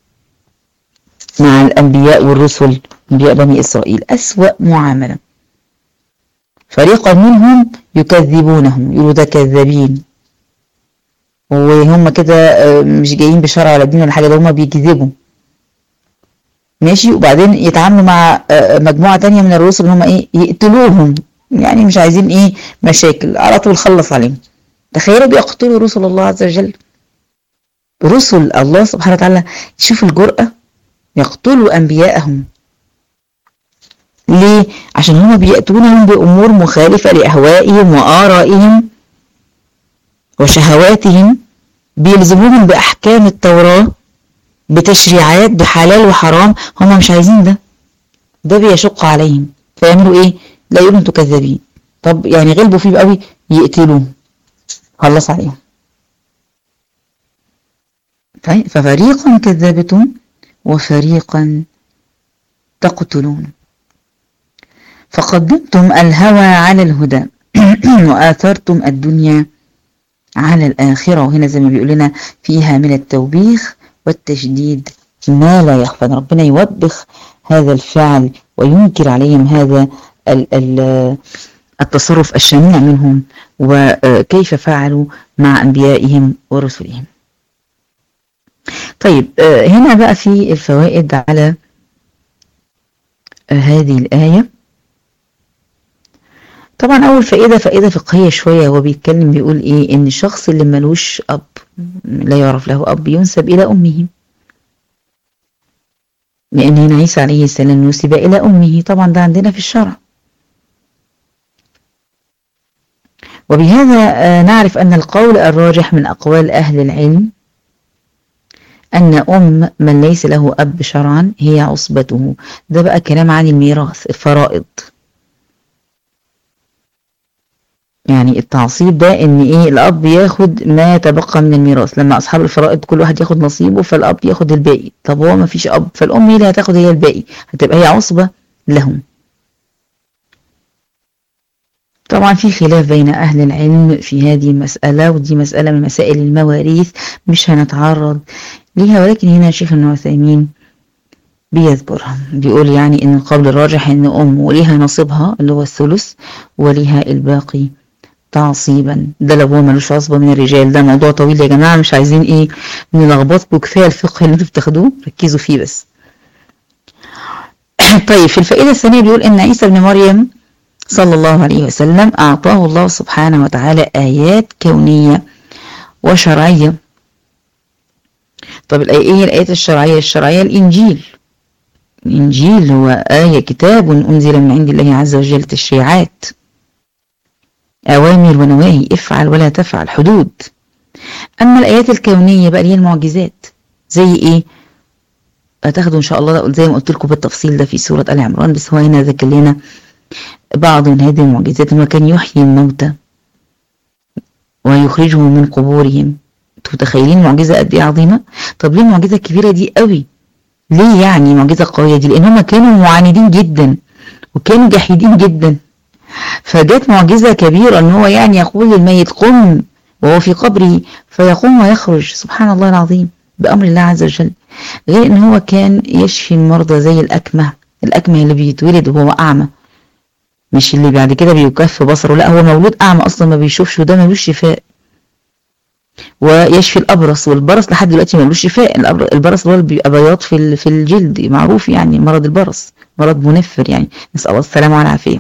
مع الأنبياء والرسل أنبياء بني إسرائيل أسوأ معاملة فريقا منهم يكذبونهم يقولوا ده كذابين وهم كده مش جايين بشرع ولا دين ولا حاجة ده هم بيكذبوا ماشي وبعدين يتعاملوا مع مجموعة تانية من الرسل هم ايه يقتلوهم يعني مش عايزين ايه مشاكل على طول خلص عليهم تخيلوا بيقتلوا رسل الله عز وجل رسل الله سبحانه وتعالى شوف الجرأة يقتلوا أنبياءهم ليه؟ عشان هم بيأتونهم بأمور مخالفة لأهوائهم وآرائهم وشهواتهم بيلزموهم بأحكام التوراة بتشريعات بحلال وحرام هم مش عايزين ده ده بيشق عليهم فيعملوا ايه لا يقولوا انتوا كذابين طب يعني غلبوا فيه قوي يقتلوه خلص عليهم طيب ففريقا كذبتم وفريقا تقتلون فقدمتم الهوى على الهدى وآثرتم الدنيا على الآخرة وهنا زي ما بيقول لنا فيها من التوبيخ والتشديد ما لا يخفى ربنا يوبخ هذا الفعل وينكر عليهم هذا التصرف الشنيع منهم وكيف فعلوا مع أنبيائهم ورسلهم طيب هنا بقى في الفوائد على هذه الآية طبعا أول فائدة فائدة فقهية شوية هو بيتكلم بيقول إيه إن الشخص اللي ملوش أب لا يعرف له أب ينسب إلى أمه لأن هنا عيسى عليه السلام نسب إلى أمه طبعا ده عندنا في الشرع وبهذا نعرف أن القول الراجح من أقوال أهل العلم أن أم من ليس له أب شرعا هي عصبته ده بقى كلام عن الميراث الفرائض يعني التعصيب ده ان ايه الاب ياخد ما تبقى من الميراث لما اصحاب الفرائض كل واحد ياخد نصيبه فالاب ياخد الباقي طب هو ما فيش اب فالام هي اللي هتاخد هي الباقي هتبقى هي عصبة لهم طبعا في خلاف بين أهل العلم في هذه المسألة ودي مسألة من مسائل المواريث مش هنتعرض ليها ولكن هنا شيخ ابن عثيمين بيذكرها بيقول يعني ان القول الراجح ان ام وليها نصيبها اللي هو الثلث وليها الباقي تعصيبا ده لو هو ملوش عصبة من الرجال ده موضوع طويل يا جماعة مش عايزين ايه نلخبطكم كفاية الفقه اللي انتوا بتاخدوه ركزوا فيه بس طيب في الفائدة الثانية بيقول ان عيسى ابن مريم صلى الله عليه وسلم أعطاه الله سبحانه وتعالى آيات كونية وشرعية طب ايه هي الآيات الشرعية الشرعية الإنجيل الإنجيل هو آية كتاب أنزل من عند الله عز وجل تشريعات أوامر ونواهي افعل ولا تفعل حدود أما الآيات الكونية بقى هي المعجزات زي إيه هتاخدوا إن شاء الله زي ما قلت لكم بالتفصيل ده في سورة آل عمران بس هو هنا ذكر لنا بعض من هذه المعجزات انه كان يحيي الموتى ويخرجهم من قبورهم انتوا متخيلين معجزة قد ايه عظيمة طب ليه المعجزة الكبيرة دي قوي ليه يعني معجزة قوية دي لان هم كانوا معاندين جدا وكانوا جحيدين جدا فجت معجزة كبيرة ان هو يعني يقول للميت قم وهو في قبره فيقوم ويخرج سبحان الله العظيم بأمر الله عز وجل غير ان هو كان يشفي المرضى زي الأكمه الأكمه اللي بيتولد وهو أعمى مش اللي بعد كده بيكف بصره لا هو مولود أعمى أصلا ما بيشوفش وده ملوش شفاء ويشفي الأبرص والبرص لحد دلوقتي ملوش شفاء البرص اللي هو بيبقى بياض في في الجلد معروف يعني مرض البرص مرض منفر يعني نسأل الله السلامة والعافية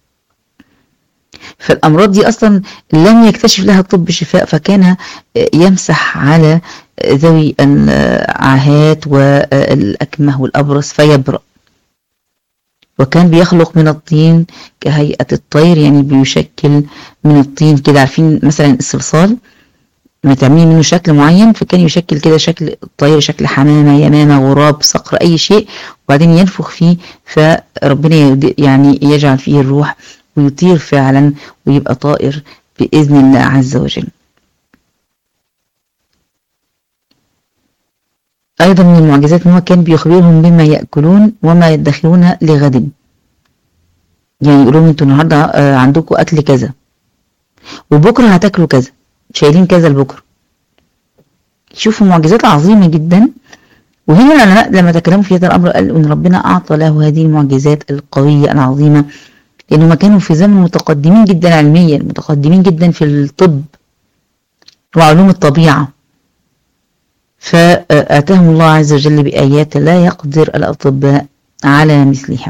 فالأمراض دي أصلا لم يكتشف لها الطب شفاء فكان يمسح على ذوي العاهات والأكمه والأبرص فيبرأ وكان بيخلق من الطين كهيئة الطير يعني بيشكل من الطين كده عارفين مثلا الصلصال لما تعملي منه شكل معين فكان يشكل كده شكل الطير شكل حمامة يمامة غراب صقر أي شيء وبعدين ينفخ فيه فربنا يعني يجعل فيه الروح ويطير فعلا ويبقى طائر بإذن الله عز وجل أيضا من المعجزات أنه كان بيخبرهم بما يأكلون وما يدخرون لغد يعني يقولوا لهم انتوا النهاردة عندكم أكل كذا وبكرة هتاكلوا كذا شايلين كذا لبكرة شوفوا معجزات عظيمة جدا وهنا العلماء لما تكلموا في هذا الأمر قالوا أن ربنا أعطى له هذه المعجزات القوية العظيمة لأنهم كانوا في زمن متقدمين جدا علميا متقدمين جدا في الطب وعلوم الطبيعة فآتاهم الله عز وجل بآيات لا يقدر الأطباء على مثلها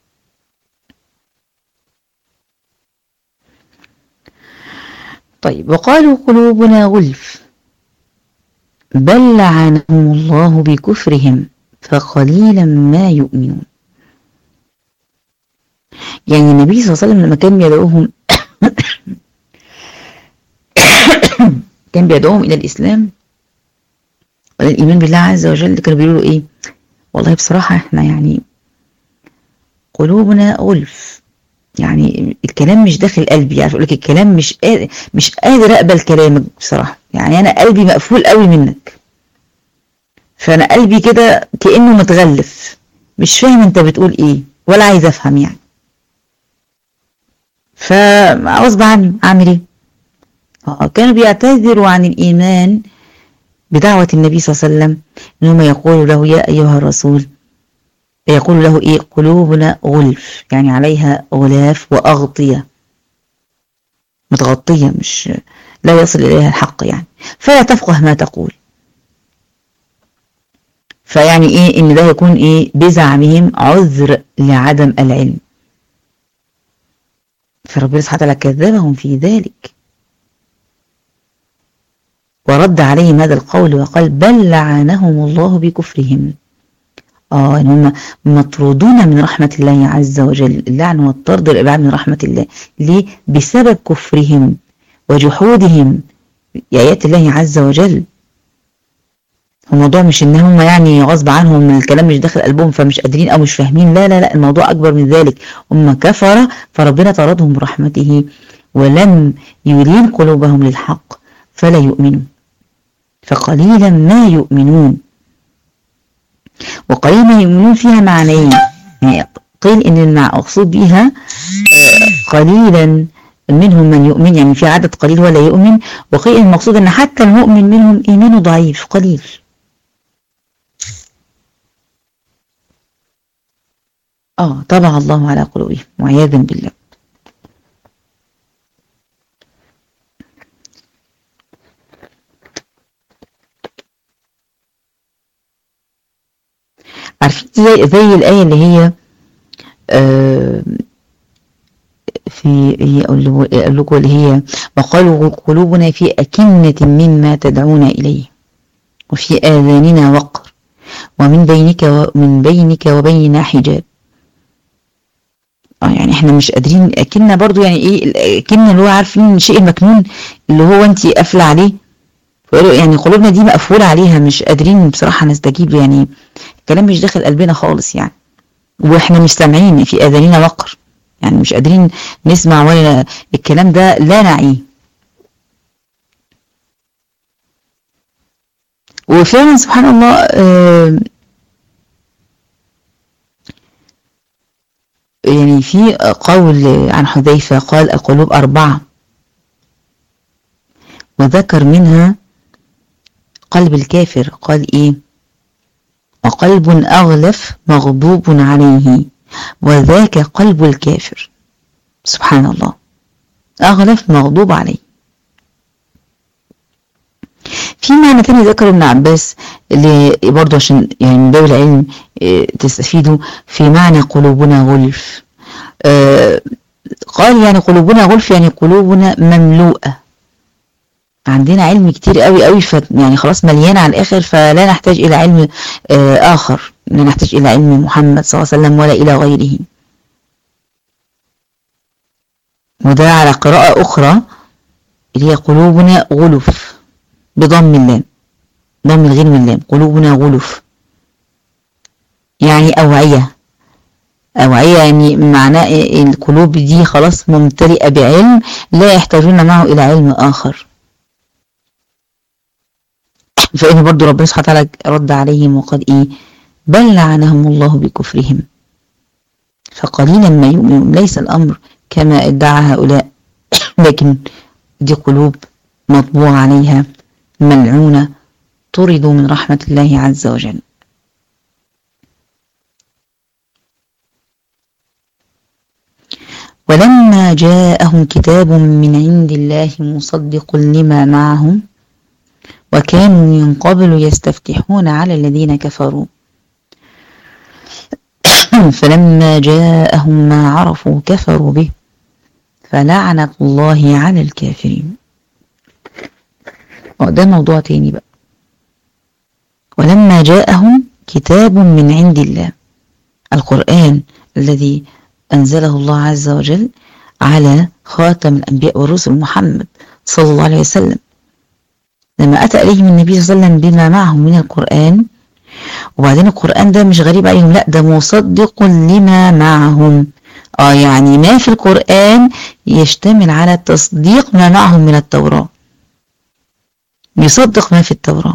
طيب وقالوا قلوبنا غلف بل لعنهم الله بكفرهم فقليلا ما يؤمنون يعني النبي صلى الله عليه وسلم لما كان بيدعوهم كان بيدعوهم إلى الإسلام الإيمان بالله عز وجل كانوا بيقولوا إيه والله بصراحة إحنا يعني قلوبنا غلف يعني الكلام مش داخل قلبي عارف أقول لك الكلام مش قادر مش قادر أقبل كلامك بصراحة يعني أنا قلبي مقفول قوي منك فأنا قلبي كده كأنه متغلف مش فاهم أنت بتقول إيه ولا عايز أفهم يعني فغصب عني أعمل إيه؟ كانوا بيعتذروا عن الإيمان بدعوة النبي صلى الله عليه وسلم انهم يقولوا له يا ايها الرسول يقول له ايه قلوبنا غلف يعني عليها غلاف واغطية متغطية مش لا يصل اليها الحق يعني فلا تفقه ما تقول فيعني ايه ان ده يكون ايه بزعمهم عذر لعدم العلم فربنا سبحانه وتعالى كذبهم في ذلك ورد عليهم هذا القول وقال بل لعنهم الله بكفرهم اه ان هم مطرودون من رحمة الله عز وجل اللعن والطرد والابعاد من رحمة الله ليه بسبب كفرهم وجحودهم بآيات الله عز وجل الموضوع مش ان هم يعني غصب عنهم الكلام مش داخل قلبهم فمش قادرين او مش فاهمين لا لا لا الموضوع اكبر من ذلك هم كفر فربنا طردهم برحمته ولم يلين قلوبهم للحق فلا يؤمنوا فقليلا ما يؤمنون وقليلا ما يؤمنون فيها معنيين يعني قيل ان المقصود بها قليلا منهم من يؤمن يعني في عدد قليل ولا يؤمن وقيل المقصود ان حتى المؤمن منهم ايمانه ضعيف قليل اه طبع الله على قلوبهم وعياذا بالله عارفين زي زي الآية اللي هي آه في هي أقول لكم اللي هي وقالوا قلوبنا في أكنة مما تدعون إليه وفي آذاننا وقر ومن بينك ومن بينك وبيننا حجاب اه يعني احنا مش قادرين اكننا برضو يعني ايه اكننا اللي هو عارفين الشيء المكنون اللي هو انت قافله عليه يعني قلوبنا دي مقفوله عليها مش قادرين بصراحه نستجيب يعني الكلام مش داخل قلبنا خالص يعني واحنا مش سامعين في اذاننا وقر يعني مش قادرين نسمع ولا الكلام ده لا نعيه وفعلا سبحان الله آه يعني في قول عن حذيفة قال القلوب أربعة وذكر منها قلب الكافر قال إيه وقلب أغلف مغضوب عليه وذاك قلب الكافر سبحان الله أغلف مغضوب عليه في معنى تاني ذكره ابن عباس اللي برضه عشان يعني من باب العلم تستفيدوا في معنى قلوبنا غلف آه قال يعني قلوبنا غلف يعني قلوبنا مملوءة عندنا علم كتير قوي قوي ف يعني خلاص مليانة على الآخر فلا نحتاج إلى علم آه آخر لا نحتاج إلى علم محمد صلى الله عليه وسلم ولا إلى غيره وده على قراءة أخرى اللي هي قلوبنا غلف بضم اللام ضم الغين من اللام قلوبنا غلف يعني أوعية أوعية يعني معناه القلوب دي خلاص ممتلئة بعلم لا يحتاجون معه إلى علم آخر فإن برضو ربنا سبحانه وتعالى رد عليهم وقال إيه بل لعنهم الله بكفرهم فقليلا ما يؤمنون ليس الأمر كما ادعى هؤلاء لكن دي قلوب مطبوع عليها ملعونة طردوا من رحمة الله عز وجل ولما جاءهم كتاب من عند الله مصدق لما معهم وكانوا من قبل يستفتحون على الذين كفروا فلما جاءهم ما عرفوا كفروا به فلعنة الله على الكافرين ده موضوع تاني بقى ولما جاءهم كتاب من عند الله القرآن الذي أنزله الله عز وجل على خاتم الأنبياء والرسل محمد صلى الله عليه وسلم لما أتى إليهم النبي صلى الله عليه وسلم بما معهم من القرآن وبعدين القرآن ده مش غريب عليهم لا ده مصدق لما معهم آه يعني ما في القرآن يشتمل على تصديق ما معهم من التوراة يصدق ما في التوراة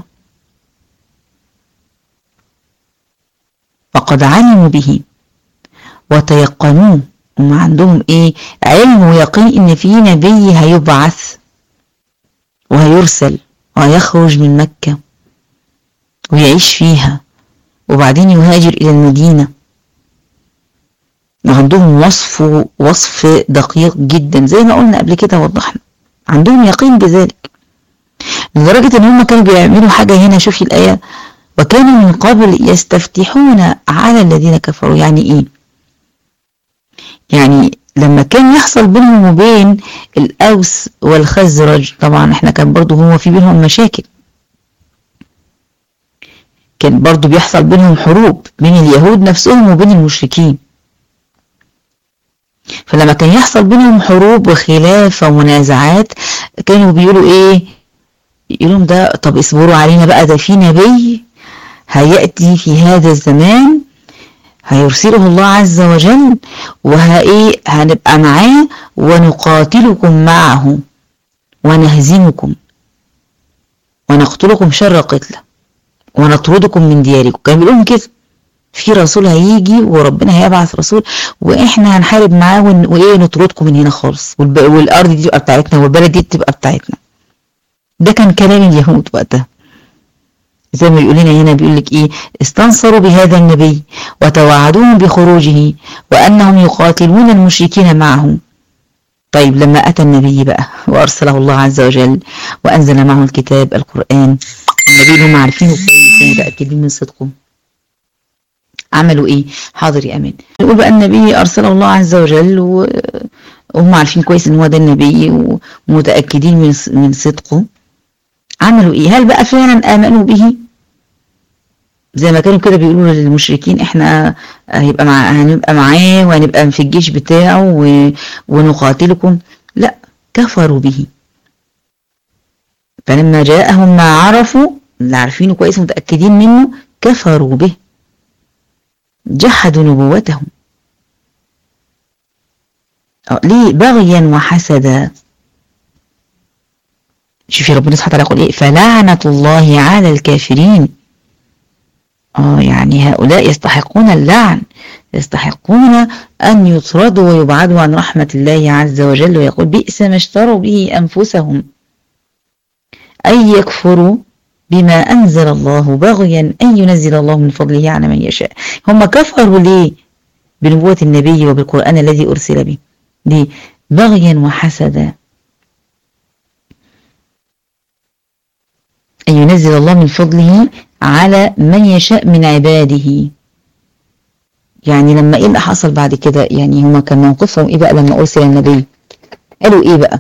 وقد علموا به وتيقنوه هم عندهم ايه علم ويقين ان في نبي هيبعث وهيرسل وهيخرج من مكة ويعيش فيها وبعدين يهاجر إلى المدينة وعندهم وصف وصف دقيق جدا زي ما قلنا قبل كده وضحنا عندهم يقين بذلك لدرجة ان هم كانوا بيعملوا حاجة هنا شوفي الآية وكانوا من قبل يستفتحون على الذين كفروا يعني ايه يعني لما كان يحصل بينهم وبين الأوس والخزرج طبعا احنا كان برضو هو في بينهم مشاكل كان برضو بيحصل بينهم حروب بين اليهود نفسهم وبين المشركين فلما كان يحصل بينهم حروب وخلاف ومنازعات كانوا بيقولوا ايه يقولوا ده طب اصبروا علينا بقى ده في نبي هيأتي في هذا الزمان هيرسله الله عز وجل وهايه هنبقى معاه ونقاتلكم معه ونهزمكم ونقتلكم شر قتله ونطردكم من دياركم كانوا بيقولوا كده في رسول هيجي وربنا هيبعث رسول واحنا هنحارب معاه وايه نطردكم من هنا خالص والارض دي تبقى بتاعتنا والبلد دي تبقى بتاعتنا ده كان كلام اليهود وقتها زي ما بيقول لنا هنا بيقول لك ايه استنصروا بهذا النبي وتوعدوهم بخروجه وانهم يقاتلون المشركين معه طيب لما اتى النبي بقى وارسله الله عز وجل وانزل معه الكتاب القران النبي اللي هم عارفينه كويس متاكدين من صدقه عملوا ايه حاضر يا امان نقول بقى النبي ارسله الله عز وجل وهم عارفين كويس ان هو ده النبي ومتاكدين من من صدقه عملوا ايه هل بقى فعلا امنوا به زي ما كانوا كده بيقولوا للمشركين احنا هيبقى مع هنبقى معاه وهنبقى في الجيش بتاعه و... ونقاتلكم لا كفروا به فلما جاءهم ما عرفوا اللي عارفينه كويس متأكدين منه كفروا به جحدوا نبوتهم ليه بغيا وحسدا شوفي ربنا سبحانه وتعالى يقول ايه فلعنة الله على الكافرين اه يعني هؤلاء يستحقون اللعن يستحقون أن يطردوا ويبعدوا عن رحمة الله عز وجل ويقول بئس ما اشتروا به أنفسهم أن يكفروا بما أنزل الله بغيا أن ينزل الله من فضله على من يشاء هم كفروا ليه بنبوة النبي وبالقرآن الذي أرسل به ليه بغيا وحسدا أن ينزل الله من فضله على من يشاء من عباده يعني لما ايه اللي حصل بعد كده يعني هما كان موقفهم ايه بقى لما ارسل النبي قالوا ايه بقى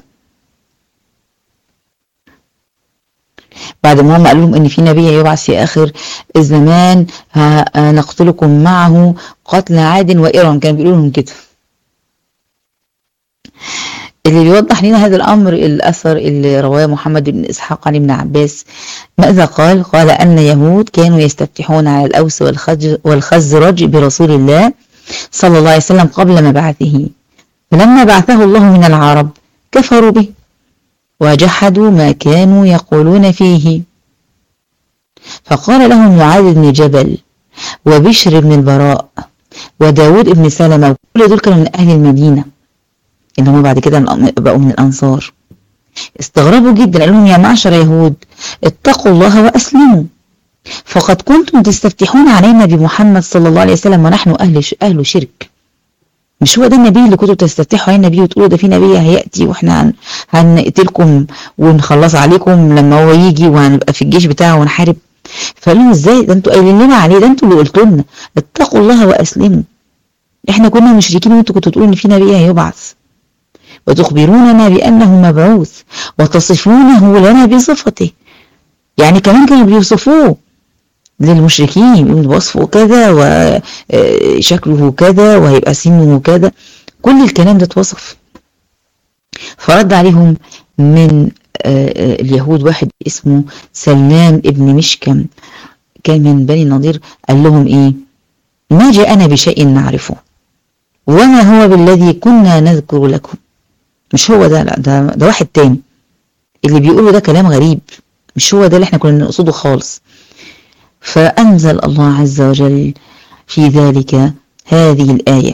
بعد ما هم قالوا لهم ان في نبي هيبعث في اخر الزمان نقتلكم معه قتل عاد وإرم كان بيقولوا لهم كده اللي بيوضح لنا هذا الأمر الأثر اللي رواه محمد بن إسحاق عن ابن عباس ماذا قال؟ قال أن يهود كانوا يستفتحون على الأوس والخزرج برسول الله صلى الله عليه وسلم قبل مبعثه فلما بعثه الله من العرب كفروا به وجحدوا ما كانوا يقولون فيه فقال لهم معاذ بن جبل وبشر بن البراء وداود بن سلمة كل دول كانوا من أهل المدينة اللي هم بعد كده بقوا من الأنصار استغربوا جدا قالوا لهم يا معشر يهود اتقوا الله وأسلموا فقد كنتم تستفتحون علينا بمحمد صلى الله عليه وسلم ونحن أهل أهل شرك مش هو ده النبي اللي كنتوا تستفتحوا على النبي وتقولوا ده في نبي هيأتي واحنا هنقتلكم ونخلص عليكم لما هو يجي وهنبقى في الجيش بتاعه ونحارب فقالوا لهم ازاي ده انتوا قايلين لنا عليه ده انتوا اللي قلتوا لنا اتقوا الله واسلموا احنا كنا مشركين وانتوا كنتوا تقولوا ان في نبي هيبعث وتخبروننا بأنه مبعوث وتصفونه لنا بصفته يعني كمان كانوا بيوصفوه للمشركين وصفه كذا وشكله كذا وهيبقى سنه كذا كل الكلام ده اتوصف فرد عليهم من اليهود واحد اسمه سلمان ابن مشكم كان من بني النضير قال لهم ايه ما جاءنا بشيء نعرفه وما هو بالذي كنا نذكر لكم مش هو ده لا ده ده واحد تاني اللي بيقوله ده كلام غريب مش هو ده اللي احنا كنا نقصده خالص فأنزل الله عز وجل في ذلك هذه الآية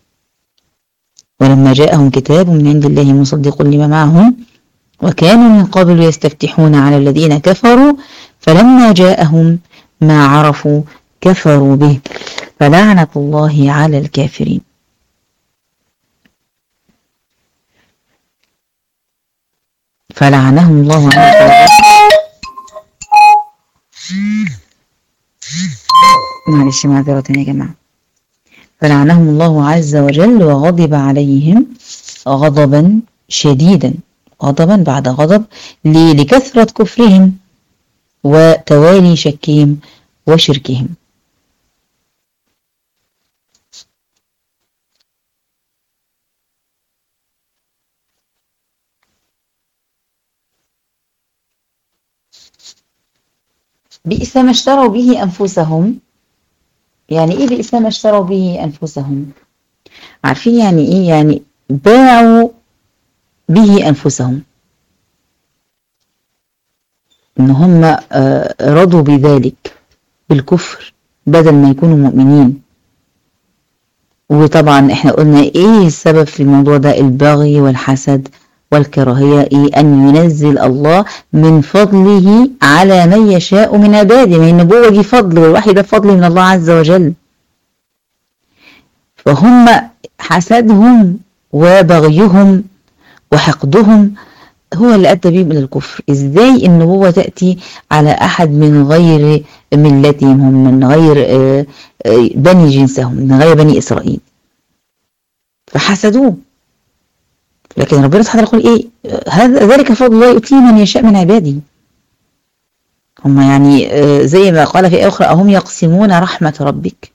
ولما جاءهم كتاب من عند الله مصدق لما معهم وكانوا من قبل يستفتحون على الذين كفروا فلما جاءهم ما عرفوا كفروا به فلعنة الله على الكافرين فلعنهم الله على معلش معذرة يا جماعة فلعنهم الله عز وجل وغضب عليهم غضبا شديدا غضبا بعد غضب لكثرة كفرهم وتوالي شكهم وشركهم بئس ما اشتروا به أنفسهم يعني إيه بئس ما اشتروا به أنفسهم عارفين يعني إيه يعني باعوا به أنفسهم إن هم رضوا بذلك بالكفر بدل ما يكونوا مؤمنين وطبعا احنا قلنا ايه السبب في الموضوع ده البغي والحسد والكراهية إيه أن ينزل الله من فضله على من يشاء من عباده ما النبوة دي فضل والوحي ده فضل من الله عز وجل فهم حسدهم وبغيهم وحقدهم هو اللي أدى بهم إلى الكفر إزاي النبوة تأتي على أحد من غير ملتهم هم من غير بني جنسهم من غير بني إسرائيل فحسدوه لكن ربنا سبحانه يقول ايه هذا ذلك فضل الله يؤتيه من يشاء من عباده هم يعني زي ما قال في اخرى اهم يقسمون رحمة ربك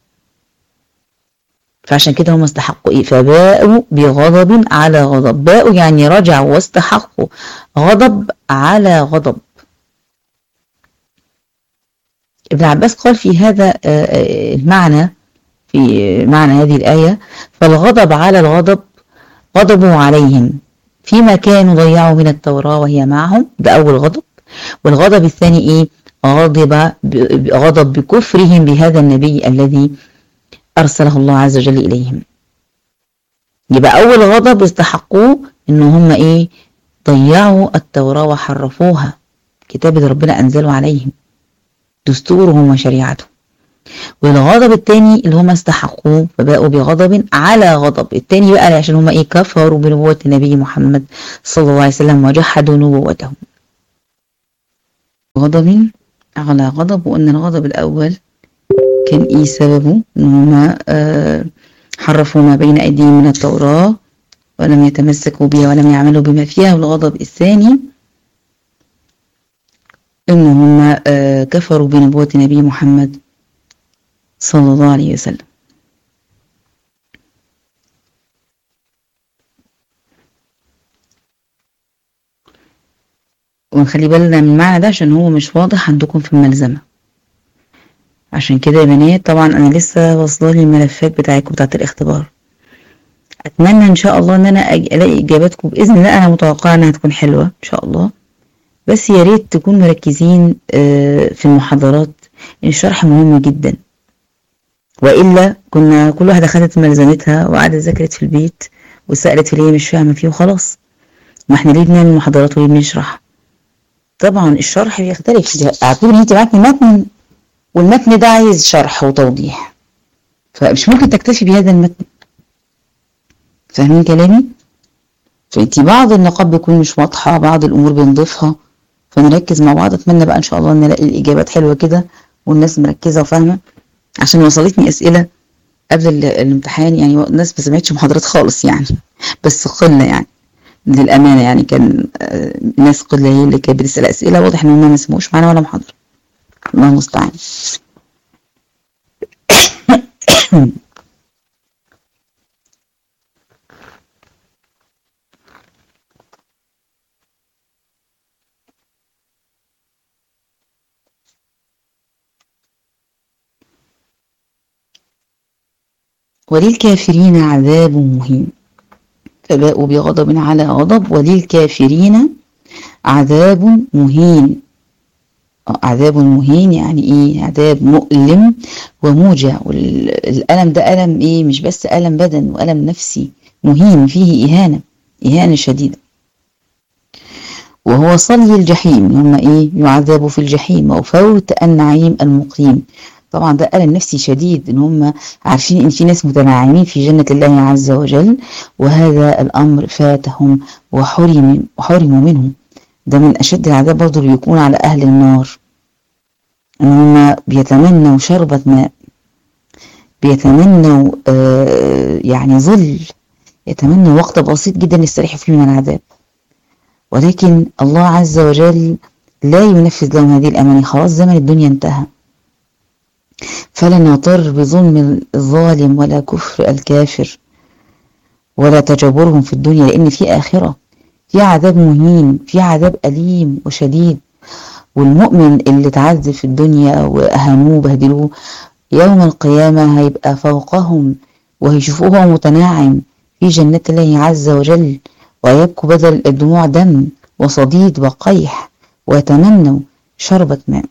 فعشان كده هم استحقوا ايه فباءوا بغضب على غضب باءوا يعني رجعوا واستحقوا غضب على غضب ابن عباس قال في هذا المعنى في معنى هذه الآية فالغضب على الغضب غضبوا عليهم فيما كانوا ضيعوا من التوراة وهي معهم ده أول غضب والغضب الثاني إيه غضب غضب بكفرهم بهذا النبي الذي أرسله الله عز وجل إليهم يبقى أول غضب استحقوه إن هم إيه ضيعوا التوراة وحرفوها كتاب اللي ربنا أنزله عليهم دستورهم وشريعتهم والغضب التاني اللي هم استحقوه فباءوا بغضب على غضب التاني بقى عشان هم ايه كفروا بنبوة النبي محمد صلى الله عليه وسلم وجحدوا نبوته غضب على غضب وان الغضب الاول كان ايه سببه ان هم آه حرفوا ما بين ايديهم من التوراة ولم يتمسكوا بها ولم يعملوا بما فيها والغضب الثاني ان هم آه كفروا بنبوة النبي محمد صلى الله عليه وسلم ونخلي بالنا من المعنى ده عشان هو مش واضح عندكم في الملزمة عشان كده يا بنات طبعا انا لسه واصله لي الملفات بتاعتكم بتاعت الاختبار اتمنى ان شاء الله ان انا الاقي اجاباتكم باذن الله انا متوقعه انها تكون حلوه ان شاء الله بس يا ريت تكونوا مركزين في المحاضرات الشرح مهم جدا والا كنا كل واحده خدت ملزمتها وقعدت ذاكرت في البيت وسالت في اللي هي مش فاهمه فيه وخلاص ما احنا ليه بنعمل محاضرات وليه بنشرح طبعا الشرح بيختلف اعتبر ان انت معاكي متن والمتن ده عايز شرح وتوضيح فمش ممكن تكتفي بهذا المتن فاهمين كلامي فانت بعض النقاط بيكون مش واضحه بعض الامور بنضيفها فنركز مع بعض اتمنى بقى ان شاء الله نلاقي الاجابات حلوه كده والناس مركزه وفاهمه عشان وصلتني اسئله قبل الامتحان يعني الناس ما سمعتش محاضرات خالص يعني بس قله يعني للامانه يعني كان ناس قله هي اللي كانت بتسال اسئله واضح ان هم ما سمعوش معانا ولا محاضره الله المستعان وللكافرين عذاب مهين فباءوا بغضب على غضب وللكافرين عذاب مهين عذاب مهين يعني ايه عذاب مؤلم وموجع والألم ده ألم ايه مش بس ألم بدن وألم نفسي مهين فيه إهانة إهانة شديدة وهو صلي الجحيم هم ايه يعذبوا في الجحيم وفوت النعيم المقيم طبعا ده ألم نفسي شديد ان هم عارفين ان في ناس متنعمين في جنة الله عز وجل وهذا الامر فاتهم وحرم وحرموا منه ده من اشد العذاب برضه اللي يكون على اهل النار ان هم بيتمنوا شربة ماء بيتمنوا آه يعني ظل يتمنوا وقت بسيط جدا يستريحوا فيه من العذاب ولكن الله عز وجل لا ينفذ لهم هذه الأماني خلاص زمن الدنيا انتهى فلا نضطر بظلم الظالم ولا كفر الكافر ولا تجبرهم في الدنيا لأن في آخرة في عذاب مهين في عذاب أليم وشديد والمؤمن اللي تعذب في الدنيا وأهانوه وبهدلوه يوم القيامة هيبقى فوقهم وهيشوفوه متناعم في جنة الله عز وجل ويبكوا بدل الدموع دم وصديد وقيح ويتمنوا شربة ماء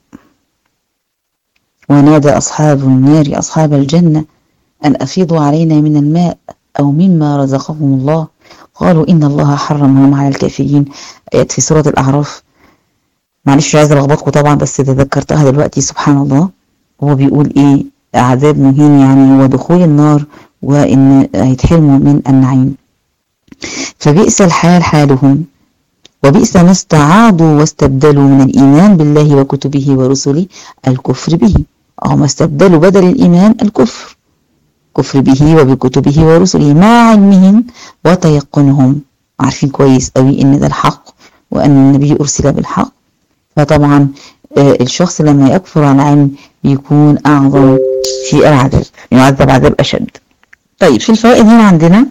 ونادى أصحاب النار أصحاب الجنة أن أفيضوا علينا من الماء أو مما رزقهم الله قالوا إن الله حرمهم على الكافرين آيات في سورة الأعراف معلش مش عايزة ألخبطكم طبعا بس تذكرتها دلوقتي سبحان الله هو بيقول إيه عذاب مهين يعني ودخول النار وإن هيتحرموا من النعيم فبئس الحال حالهم وبئس ما استعاضوا واستبدلوا من الإيمان بالله وكتبه ورسله الكفر به أو ما استبدلوا بدل الإيمان الكفر كفر به وبكتبه ورسله مع علمهم وتيقنهم عارفين كويس قوي إن ده الحق وأن النبي أرسل بالحق فطبعا الشخص لما يكفر عن علم يكون أعظم في العذاب يعذب عذاب أشد طيب في الفوائد هنا عندنا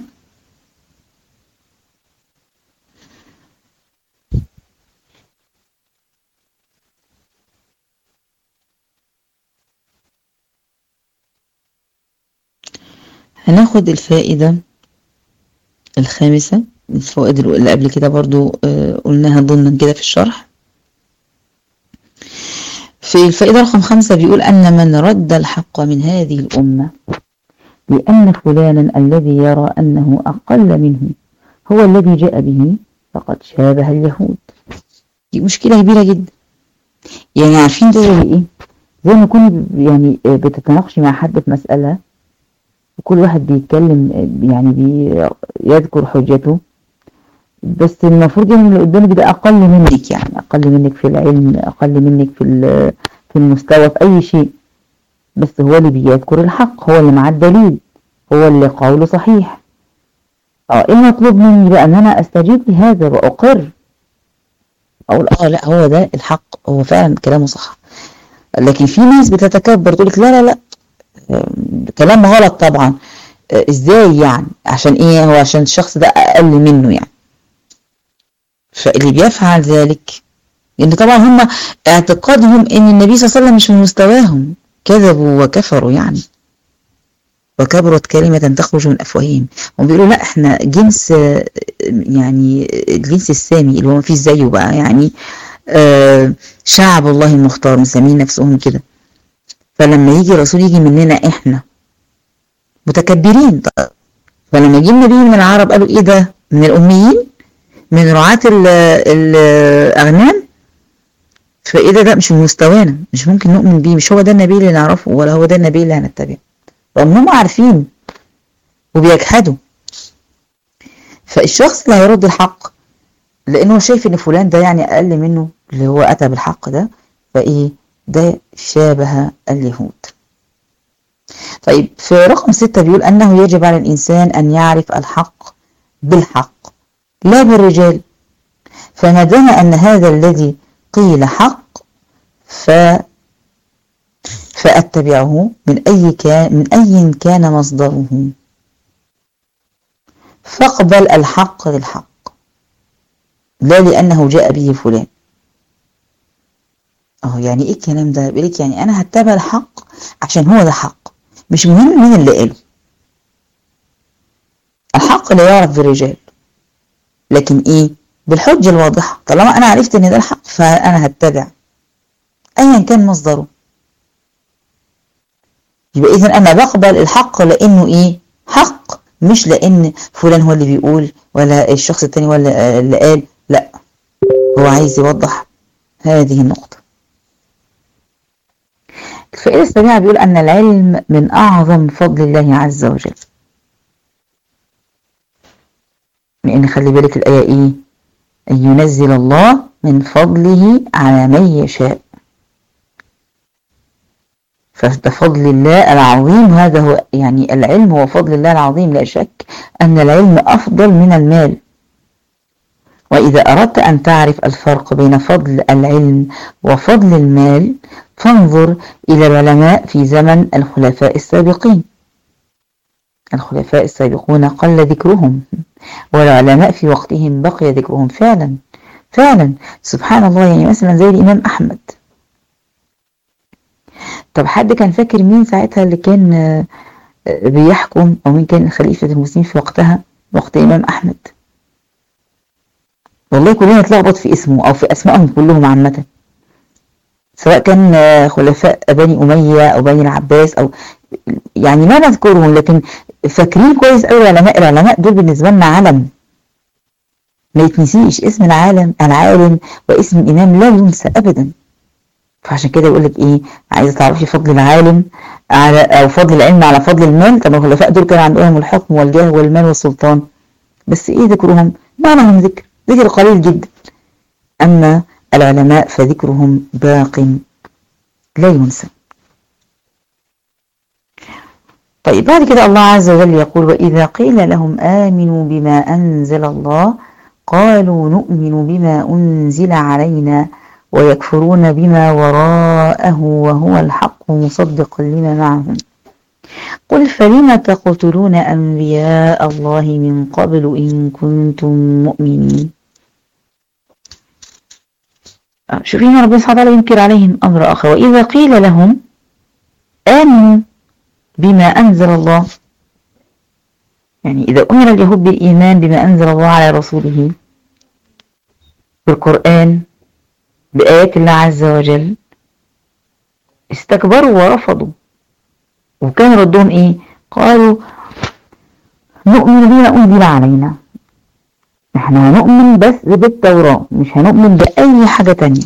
هناخد الفائدة الخامسة الفوائد اللي قبل كده برضو قلناها ضمنا كده في الشرح في الفائدة رقم خمسة بيقول أن من رد الحق من هذه الأمة لأن فلانا الذي يرى أنه أقل منه هو الذي جاء به فقد شابه اليهود دي مشكلة كبيرة جدا يعني عارفين ده زي ايه زي ما كنت يعني بتتناقشي مع حد في مسألة وكل واحد بيتكلم يعني بيذكر حجته بس المفروض ان اللي قدامك ده اقل منك يعني اقل منك في العلم اقل منك في في المستوى في اي شيء بس هو اللي بيذكر الحق هو اللي معاه الدليل هو اللي قوله صحيح اه ايه المطلوب مني بقى ان انا استجيب لهذا واقر اقول اه لا هو ده الحق هو فعلا كلامه صح لكن في ناس بتتكبر تقول لك لا لا لا كلام غلط طبعا ازاي يعني عشان ايه هو عشان الشخص ده اقل منه يعني فاللي بيفعل ذلك لان طبعا هم اعتقادهم ان النبي صلى الله عليه وسلم مش من مستواهم كذبوا وكفروا يعني وكبرت كلمة تخرج من أفواههم هم بيقولوا لا احنا جنس يعني الجنس السامي اللي هو ما فيش زيه بقى يعني آه شعب الله المختار مسمين نفسهم كده فلما يجي رسول يجي مننا احنا متكبرين طيب فلما يجي النبي من العرب قالوا ايه ده من الاميين من رعاة الاغنام فايه ده ده مش من مستوانا مش ممكن نؤمن بيه مش هو ده النبي اللي نعرفه ولا هو ده النبي اللي هنتبعه رغم هم عارفين وبيجحدوا فالشخص اللي هيرد الحق لانه شايف ان فلان ده يعني اقل منه اللي هو اتى بالحق ده فايه ده شابه اليهود طيب في رقم ستة بيقول أنه يجب على الإنسان أن يعرف الحق بالحق لا بالرجال فما دام أن هذا الذي قيل حق ف فأتبعه من أي كان من أي كان مصدره فاقبل الحق للحق لا لأنه جاء به فلان اه يعني ايه الكلام ده بيقولك يعني انا هتبع الحق عشان هو ده حق مش مهم مين اللي قاله الحق لا يعرف بالرجال لكن ايه بالحجة الواضحة طالما انا عرفت ان ده الحق فانا هتبع ايا كان مصدره يبقى اذا انا بقبل الحق لانه ايه حق مش لان فلان هو اللي بيقول ولا الشخص التاني ولا اللي قال لا هو عايز يوضح هذه النقطة الفائدة السابعة بيقول أن العلم من أعظم فضل الله عز وجل لأن خلي بالك الآية إيه أن ينزل الله من فضله على من يشاء ففضل الله العظيم هذا هو يعني العلم هو فضل الله العظيم لا شك أن العلم أفضل من المال وإذا أردت أن تعرف الفرق بين فضل العلم وفضل المال فانظر إلى العلماء في زمن الخلفاء السابقين الخلفاء السابقون قل ذكرهم والعلماء في وقتهم بقي ذكرهم فعلا فعلا سبحان الله يعني مثلا زي الإمام أحمد طب حد كان فاكر مين ساعتها اللي كان بيحكم أو مين كان خليفة المسلمين في وقتها وقت الإمام أحمد والله كلنا نتلخبط في اسمه أو في أسمائهم كلهم عامة سواء كان خلفاء بني أمية أو بني العباس أو يعني ما نذكرهم لكن فاكرين كويس قوي العلماء العلماء دول بالنسبة لنا علم ما يتنسيش اسم العالم العالم واسم الإمام لا ينسى أبدا فعشان كده يقول لك إيه عايزة تعرفي فضل العالم على أو فضل العلم على فضل المال طب الخلفاء دول كان عندهم الحكم والجاه والمال والسلطان بس إيه ذكرهم ما لهم ذكر ذكر قليل جدا أما العلماء فذكرهم باق لا ينسى طيب بعد كده الله عز وجل يقول وإذا قيل لهم آمنوا بما أنزل الله قالوا نؤمن بما أنزل علينا ويكفرون بما وراءه وهو الحق مصدقا لما معهم قل فلم تقتلون أنبياء الله من قبل إن كنتم مؤمنين شوفين ربنا سبحانه وتعالى ينكر عليهم أمر آخر وإذا قيل لهم آمنوا بما أنزل الله يعني إذا أمر اليهود بالإيمان بما أنزل الله على رسوله بالقرآن بآيات الله عز وجل استكبروا ورفضوا وكان ردهم إيه قالوا نؤمن بما أنزل علينا احنا هنؤمن بس بالتوراة مش هنؤمن بأي حاجة تانية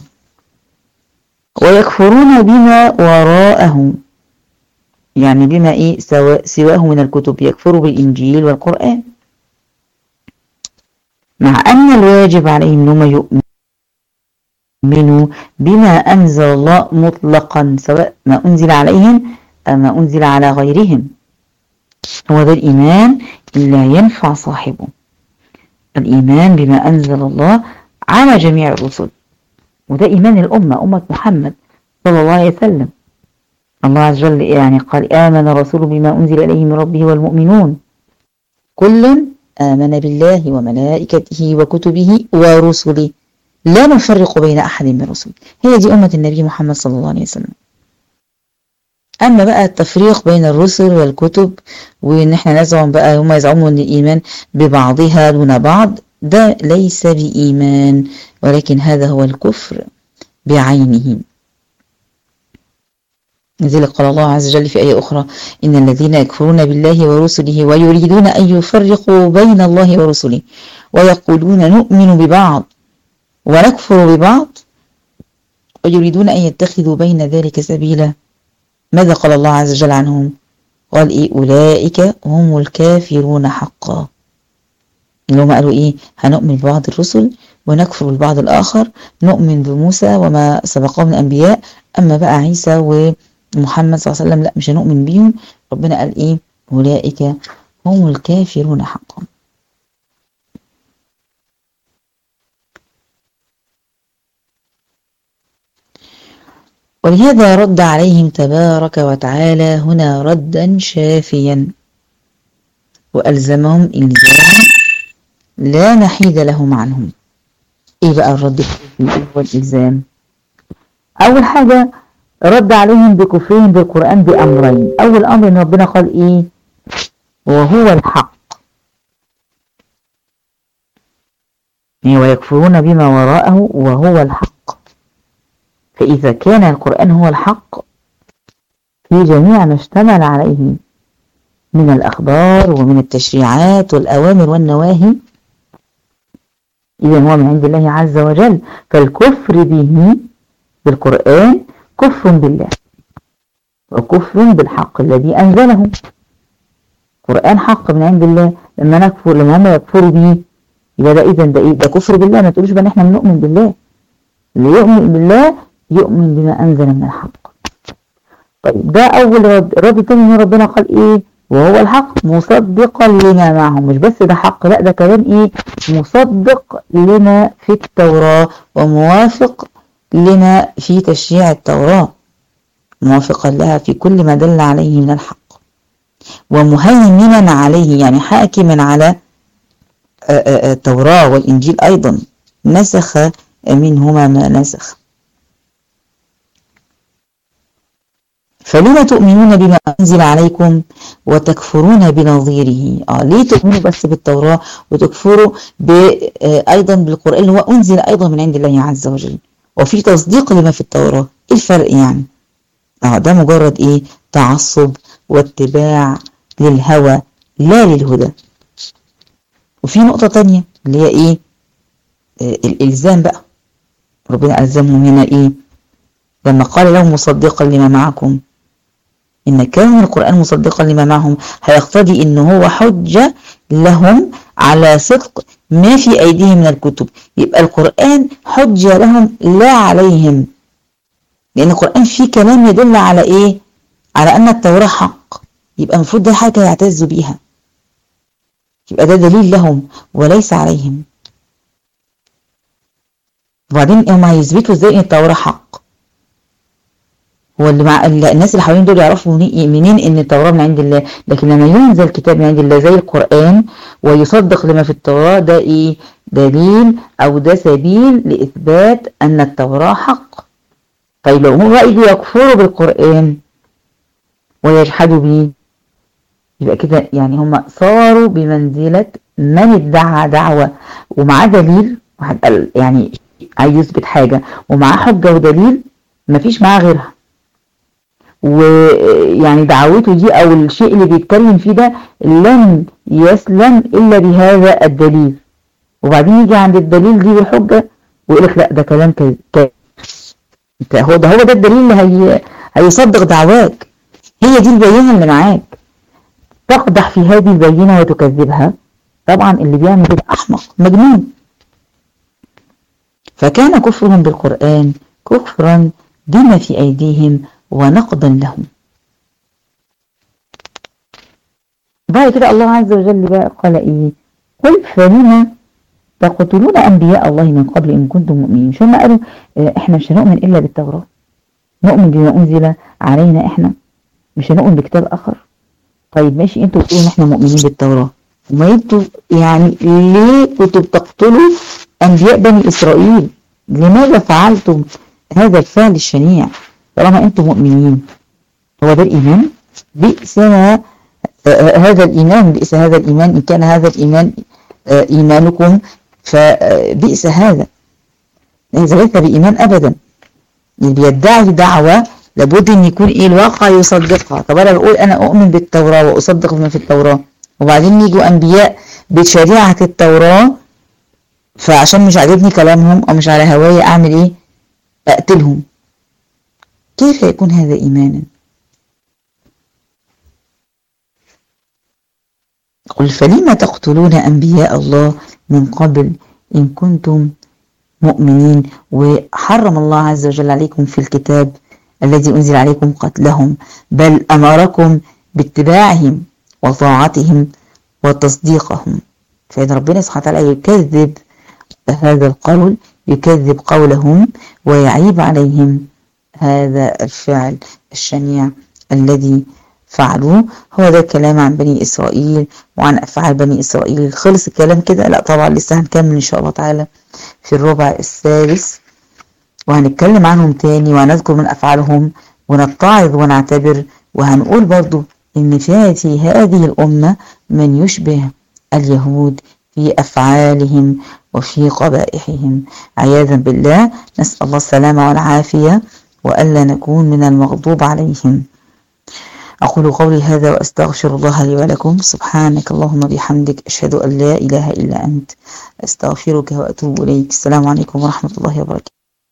ويكفرون بما وراءه يعني بما ايه سواء سواه من الكتب يكفروا بالإنجيل والقرآن مع أن الواجب عليهم أنهم يؤمنوا بما أنزل الله مطلقا سواء ما أنزل عليهم أو ما أنزل على غيرهم هو ذا الإيمان إلا ينفع صاحبه الإيمان بما أنزل الله على جميع الرسل وده إيمان الأمة أمة محمد صلى الله عليه وسلم الله عز وجل يعني قال آمن الرسول بما أنزل إليه من ربه والمؤمنون كل آمن بالله وملائكته وكتبه ورسله لا نفرق بين أحد من رسله هي دي أمة النبي محمد صلى الله عليه وسلم أما بقى التفريق بين الرسل والكتب وإن احنا نزعم بقى هم يزعموا أن الإيمان ببعضها دون بعض ده ليس بإيمان ولكن هذا هو الكفر بعينه لذلك قال الله عز وجل في آية أخرى إن الذين يكفرون بالله ورسله ويريدون أن يفرقوا بين الله ورسله ويقولون نؤمن ببعض ونكفر ببعض ويريدون أن يتخذوا بين ذلك سبيلا ماذا قال الله عز وجل عنهم قال إيه أولئك هم الكافرون حقا اللي هم قالوا إيه هنؤمن ببعض الرسل ونكفر بالبعض الآخر نؤمن بموسى وما سبقه من الأنبياء أما بقى عيسى ومحمد صلى الله عليه وسلم لا مش هنؤمن بيهم ربنا قال إيه أولئك هم الكافرون حقا ولهذا رد عليهم تبارك وتعالى هنا ردا شافيا وألزمهم إلزاما لا نحيد لهم عنهم إيه بقى الرد الشافي والإلزام أول حاجة رد عليهم بكفرهم بالقرآن بأمرين أول أمر إن ربنا قال إيه وهو الحق ويكفرون بما وراءه وهو الحق فإذا كان القرآن هو الحق في جميع ما اشتمل عليه من الأخبار ومن التشريعات والأوامر والنواهي إذا هو من عند الله عز وجل فالكفر به بالقرآن كفر بالله وكفر بالحق الذي أنزله قرآن حق من عند الله لما نكفر لما هم يكفروا به يبقى ده إذا ده إيه ده كفر بالله ما تقولوش بقى إن إحنا بنؤمن بالله اللي يؤمن بالله يؤمن بما أنزل من الحق طيب ده أول رد الرد الثاني إن ربنا قال إيه وهو الحق مصدقا لما معهم مش بس ده حق لا ده كمان إيه مصدق لما في التوراة وموافق لما في تشريع التوراة موافقا لها في كل ما دل عليه من الحق ومهيمنا عليه يعني حاكما على التوراة والإنجيل أيضا نسخ منهما ما نسخ فلما تؤمنون بما أنزل عليكم وتكفرون بنظيره آه ليه تؤمنوا بس بالتوراة وتكفروا أيضا بالقرآن اللي هو أنزل أيضا من عند الله عز وجل وفي تصديق لما في التوراة إيه الفرق يعني آه ده مجرد إيه تعصب واتباع للهوى لا للهدى وفي نقطة تانية اللي هي إيه آه الإلزام بقى ربنا ألزمهم هنا إيه لما قال لهم مصدقا لما معكم إن كان القرآن مصدقا لما معهم هيقتضي إن هو حجة لهم على صدق ما في أيديهم من الكتب يبقى القرآن حجة لهم لا عليهم لأن القرآن فيه كلام يدل على إيه على أن التوراة حق يبقى المفروض ده حاجة يعتزوا بيها يبقى ده دليل لهم وليس عليهم وبعدين هم هيثبتوا ازاي ان التوراة حق هو اللي مع الناس اللي حوالين دول يعرفوا منين ان التوراة من عند الله لكن لما ينزل كتاب من عند الله زي القرآن ويصدق لما في التوراة ده ايه دليل او ده سبيل لاثبات ان التوراة حق طيب لو هم بقى يجوا يكفروا بالقرآن ويجحدوا بيه يبقى كده يعني هم صاروا بمنزلة من ادعى دعوة ومعاه دليل يعني عايز يثبت حاجة ومعاه حجة ودليل مفيش معاه غيرها ويعني دعوته دي او الشيء اللي بيتكلم فيه ده لن يسلم الا بهذا الدليل وبعدين يجي عند الدليل دي والحجة ويقول لك لا ده كلام كذب هو ده هو ده الدليل اللي هي هيصدق دعواك هي دي البينة اللي معاك تقدح في هذه البينة وتكذبها طبعا اللي بيعمل كده أحمق مجنون فكان كفرهم بالقرآن كفرا بما في أيديهم ونقضا لهم بعد كده الله عز وجل بقى قال إيه قل فلما تقتلون أنبياء الله من قبل إن كنتم مؤمنين شو ما قالوا إحنا مش هنؤمن إلا بالتوراة نؤمن بما أنزل علينا إحنا مش هنؤمن بكتاب آخر طيب ماشي انتوا بتقولوا ان احنا مؤمنين بالتوراة وما انتوا يعني ليه كنتوا بتقتلوا انبياء بني اسرائيل لماذا فعلتم هذا الفعل الشنيع طالما انتم مؤمنين هو ده الايمان بئس هذا الايمان بئس هذا الايمان ان كان هذا الايمان ايمانكم فبئس هذا ليس بايمان ابدا اللي بيدعي دعوه لابد ان يكون ايه الواقع يصدقها طب انا بقول انا اؤمن بالتوراة واصدق بما في التوراة وبعدين يجوا انبياء بشريعة التوراة فعشان مش عاجبني كلامهم او مش على هواية اعمل ايه اقتلهم كيف يكون هذا ايمانا قل فلما تقتلون انبياء الله من قبل ان كنتم مؤمنين وحرم الله عز وجل عليكم في الكتاب الذي أنزل عليكم قتلهم بل أمركم باتباعهم وطاعتهم وتصديقهم فإن ربنا سبحانه وتعالى يكذب هذا القول يكذب قولهم ويعيب عليهم هذا الفعل الشنيع الذي فعلوه هو ده الكلام عن بني إسرائيل وعن أفعال بني إسرائيل خلص الكلام كده لا طبعا لسه هنكمل إن شاء الله تعالى في الربع الثالث وهنتكلم عنهم تاني وهنذكر من أفعالهم ونتعظ ونعتبر وهنقول برضو إن في هذه الأمة من يشبه اليهود في أفعالهم وفي قبائحهم عياذا بالله نسأل الله السلامة والعافية وألا نكون من المغضوب عليهم أقول قولي هذا وأستغفر الله لي ولكم سبحانك اللهم بحمدك أشهد أن لا إله إلا أنت أستغفرك وأتوب إليك السلام عليكم ورحمة الله وبركاته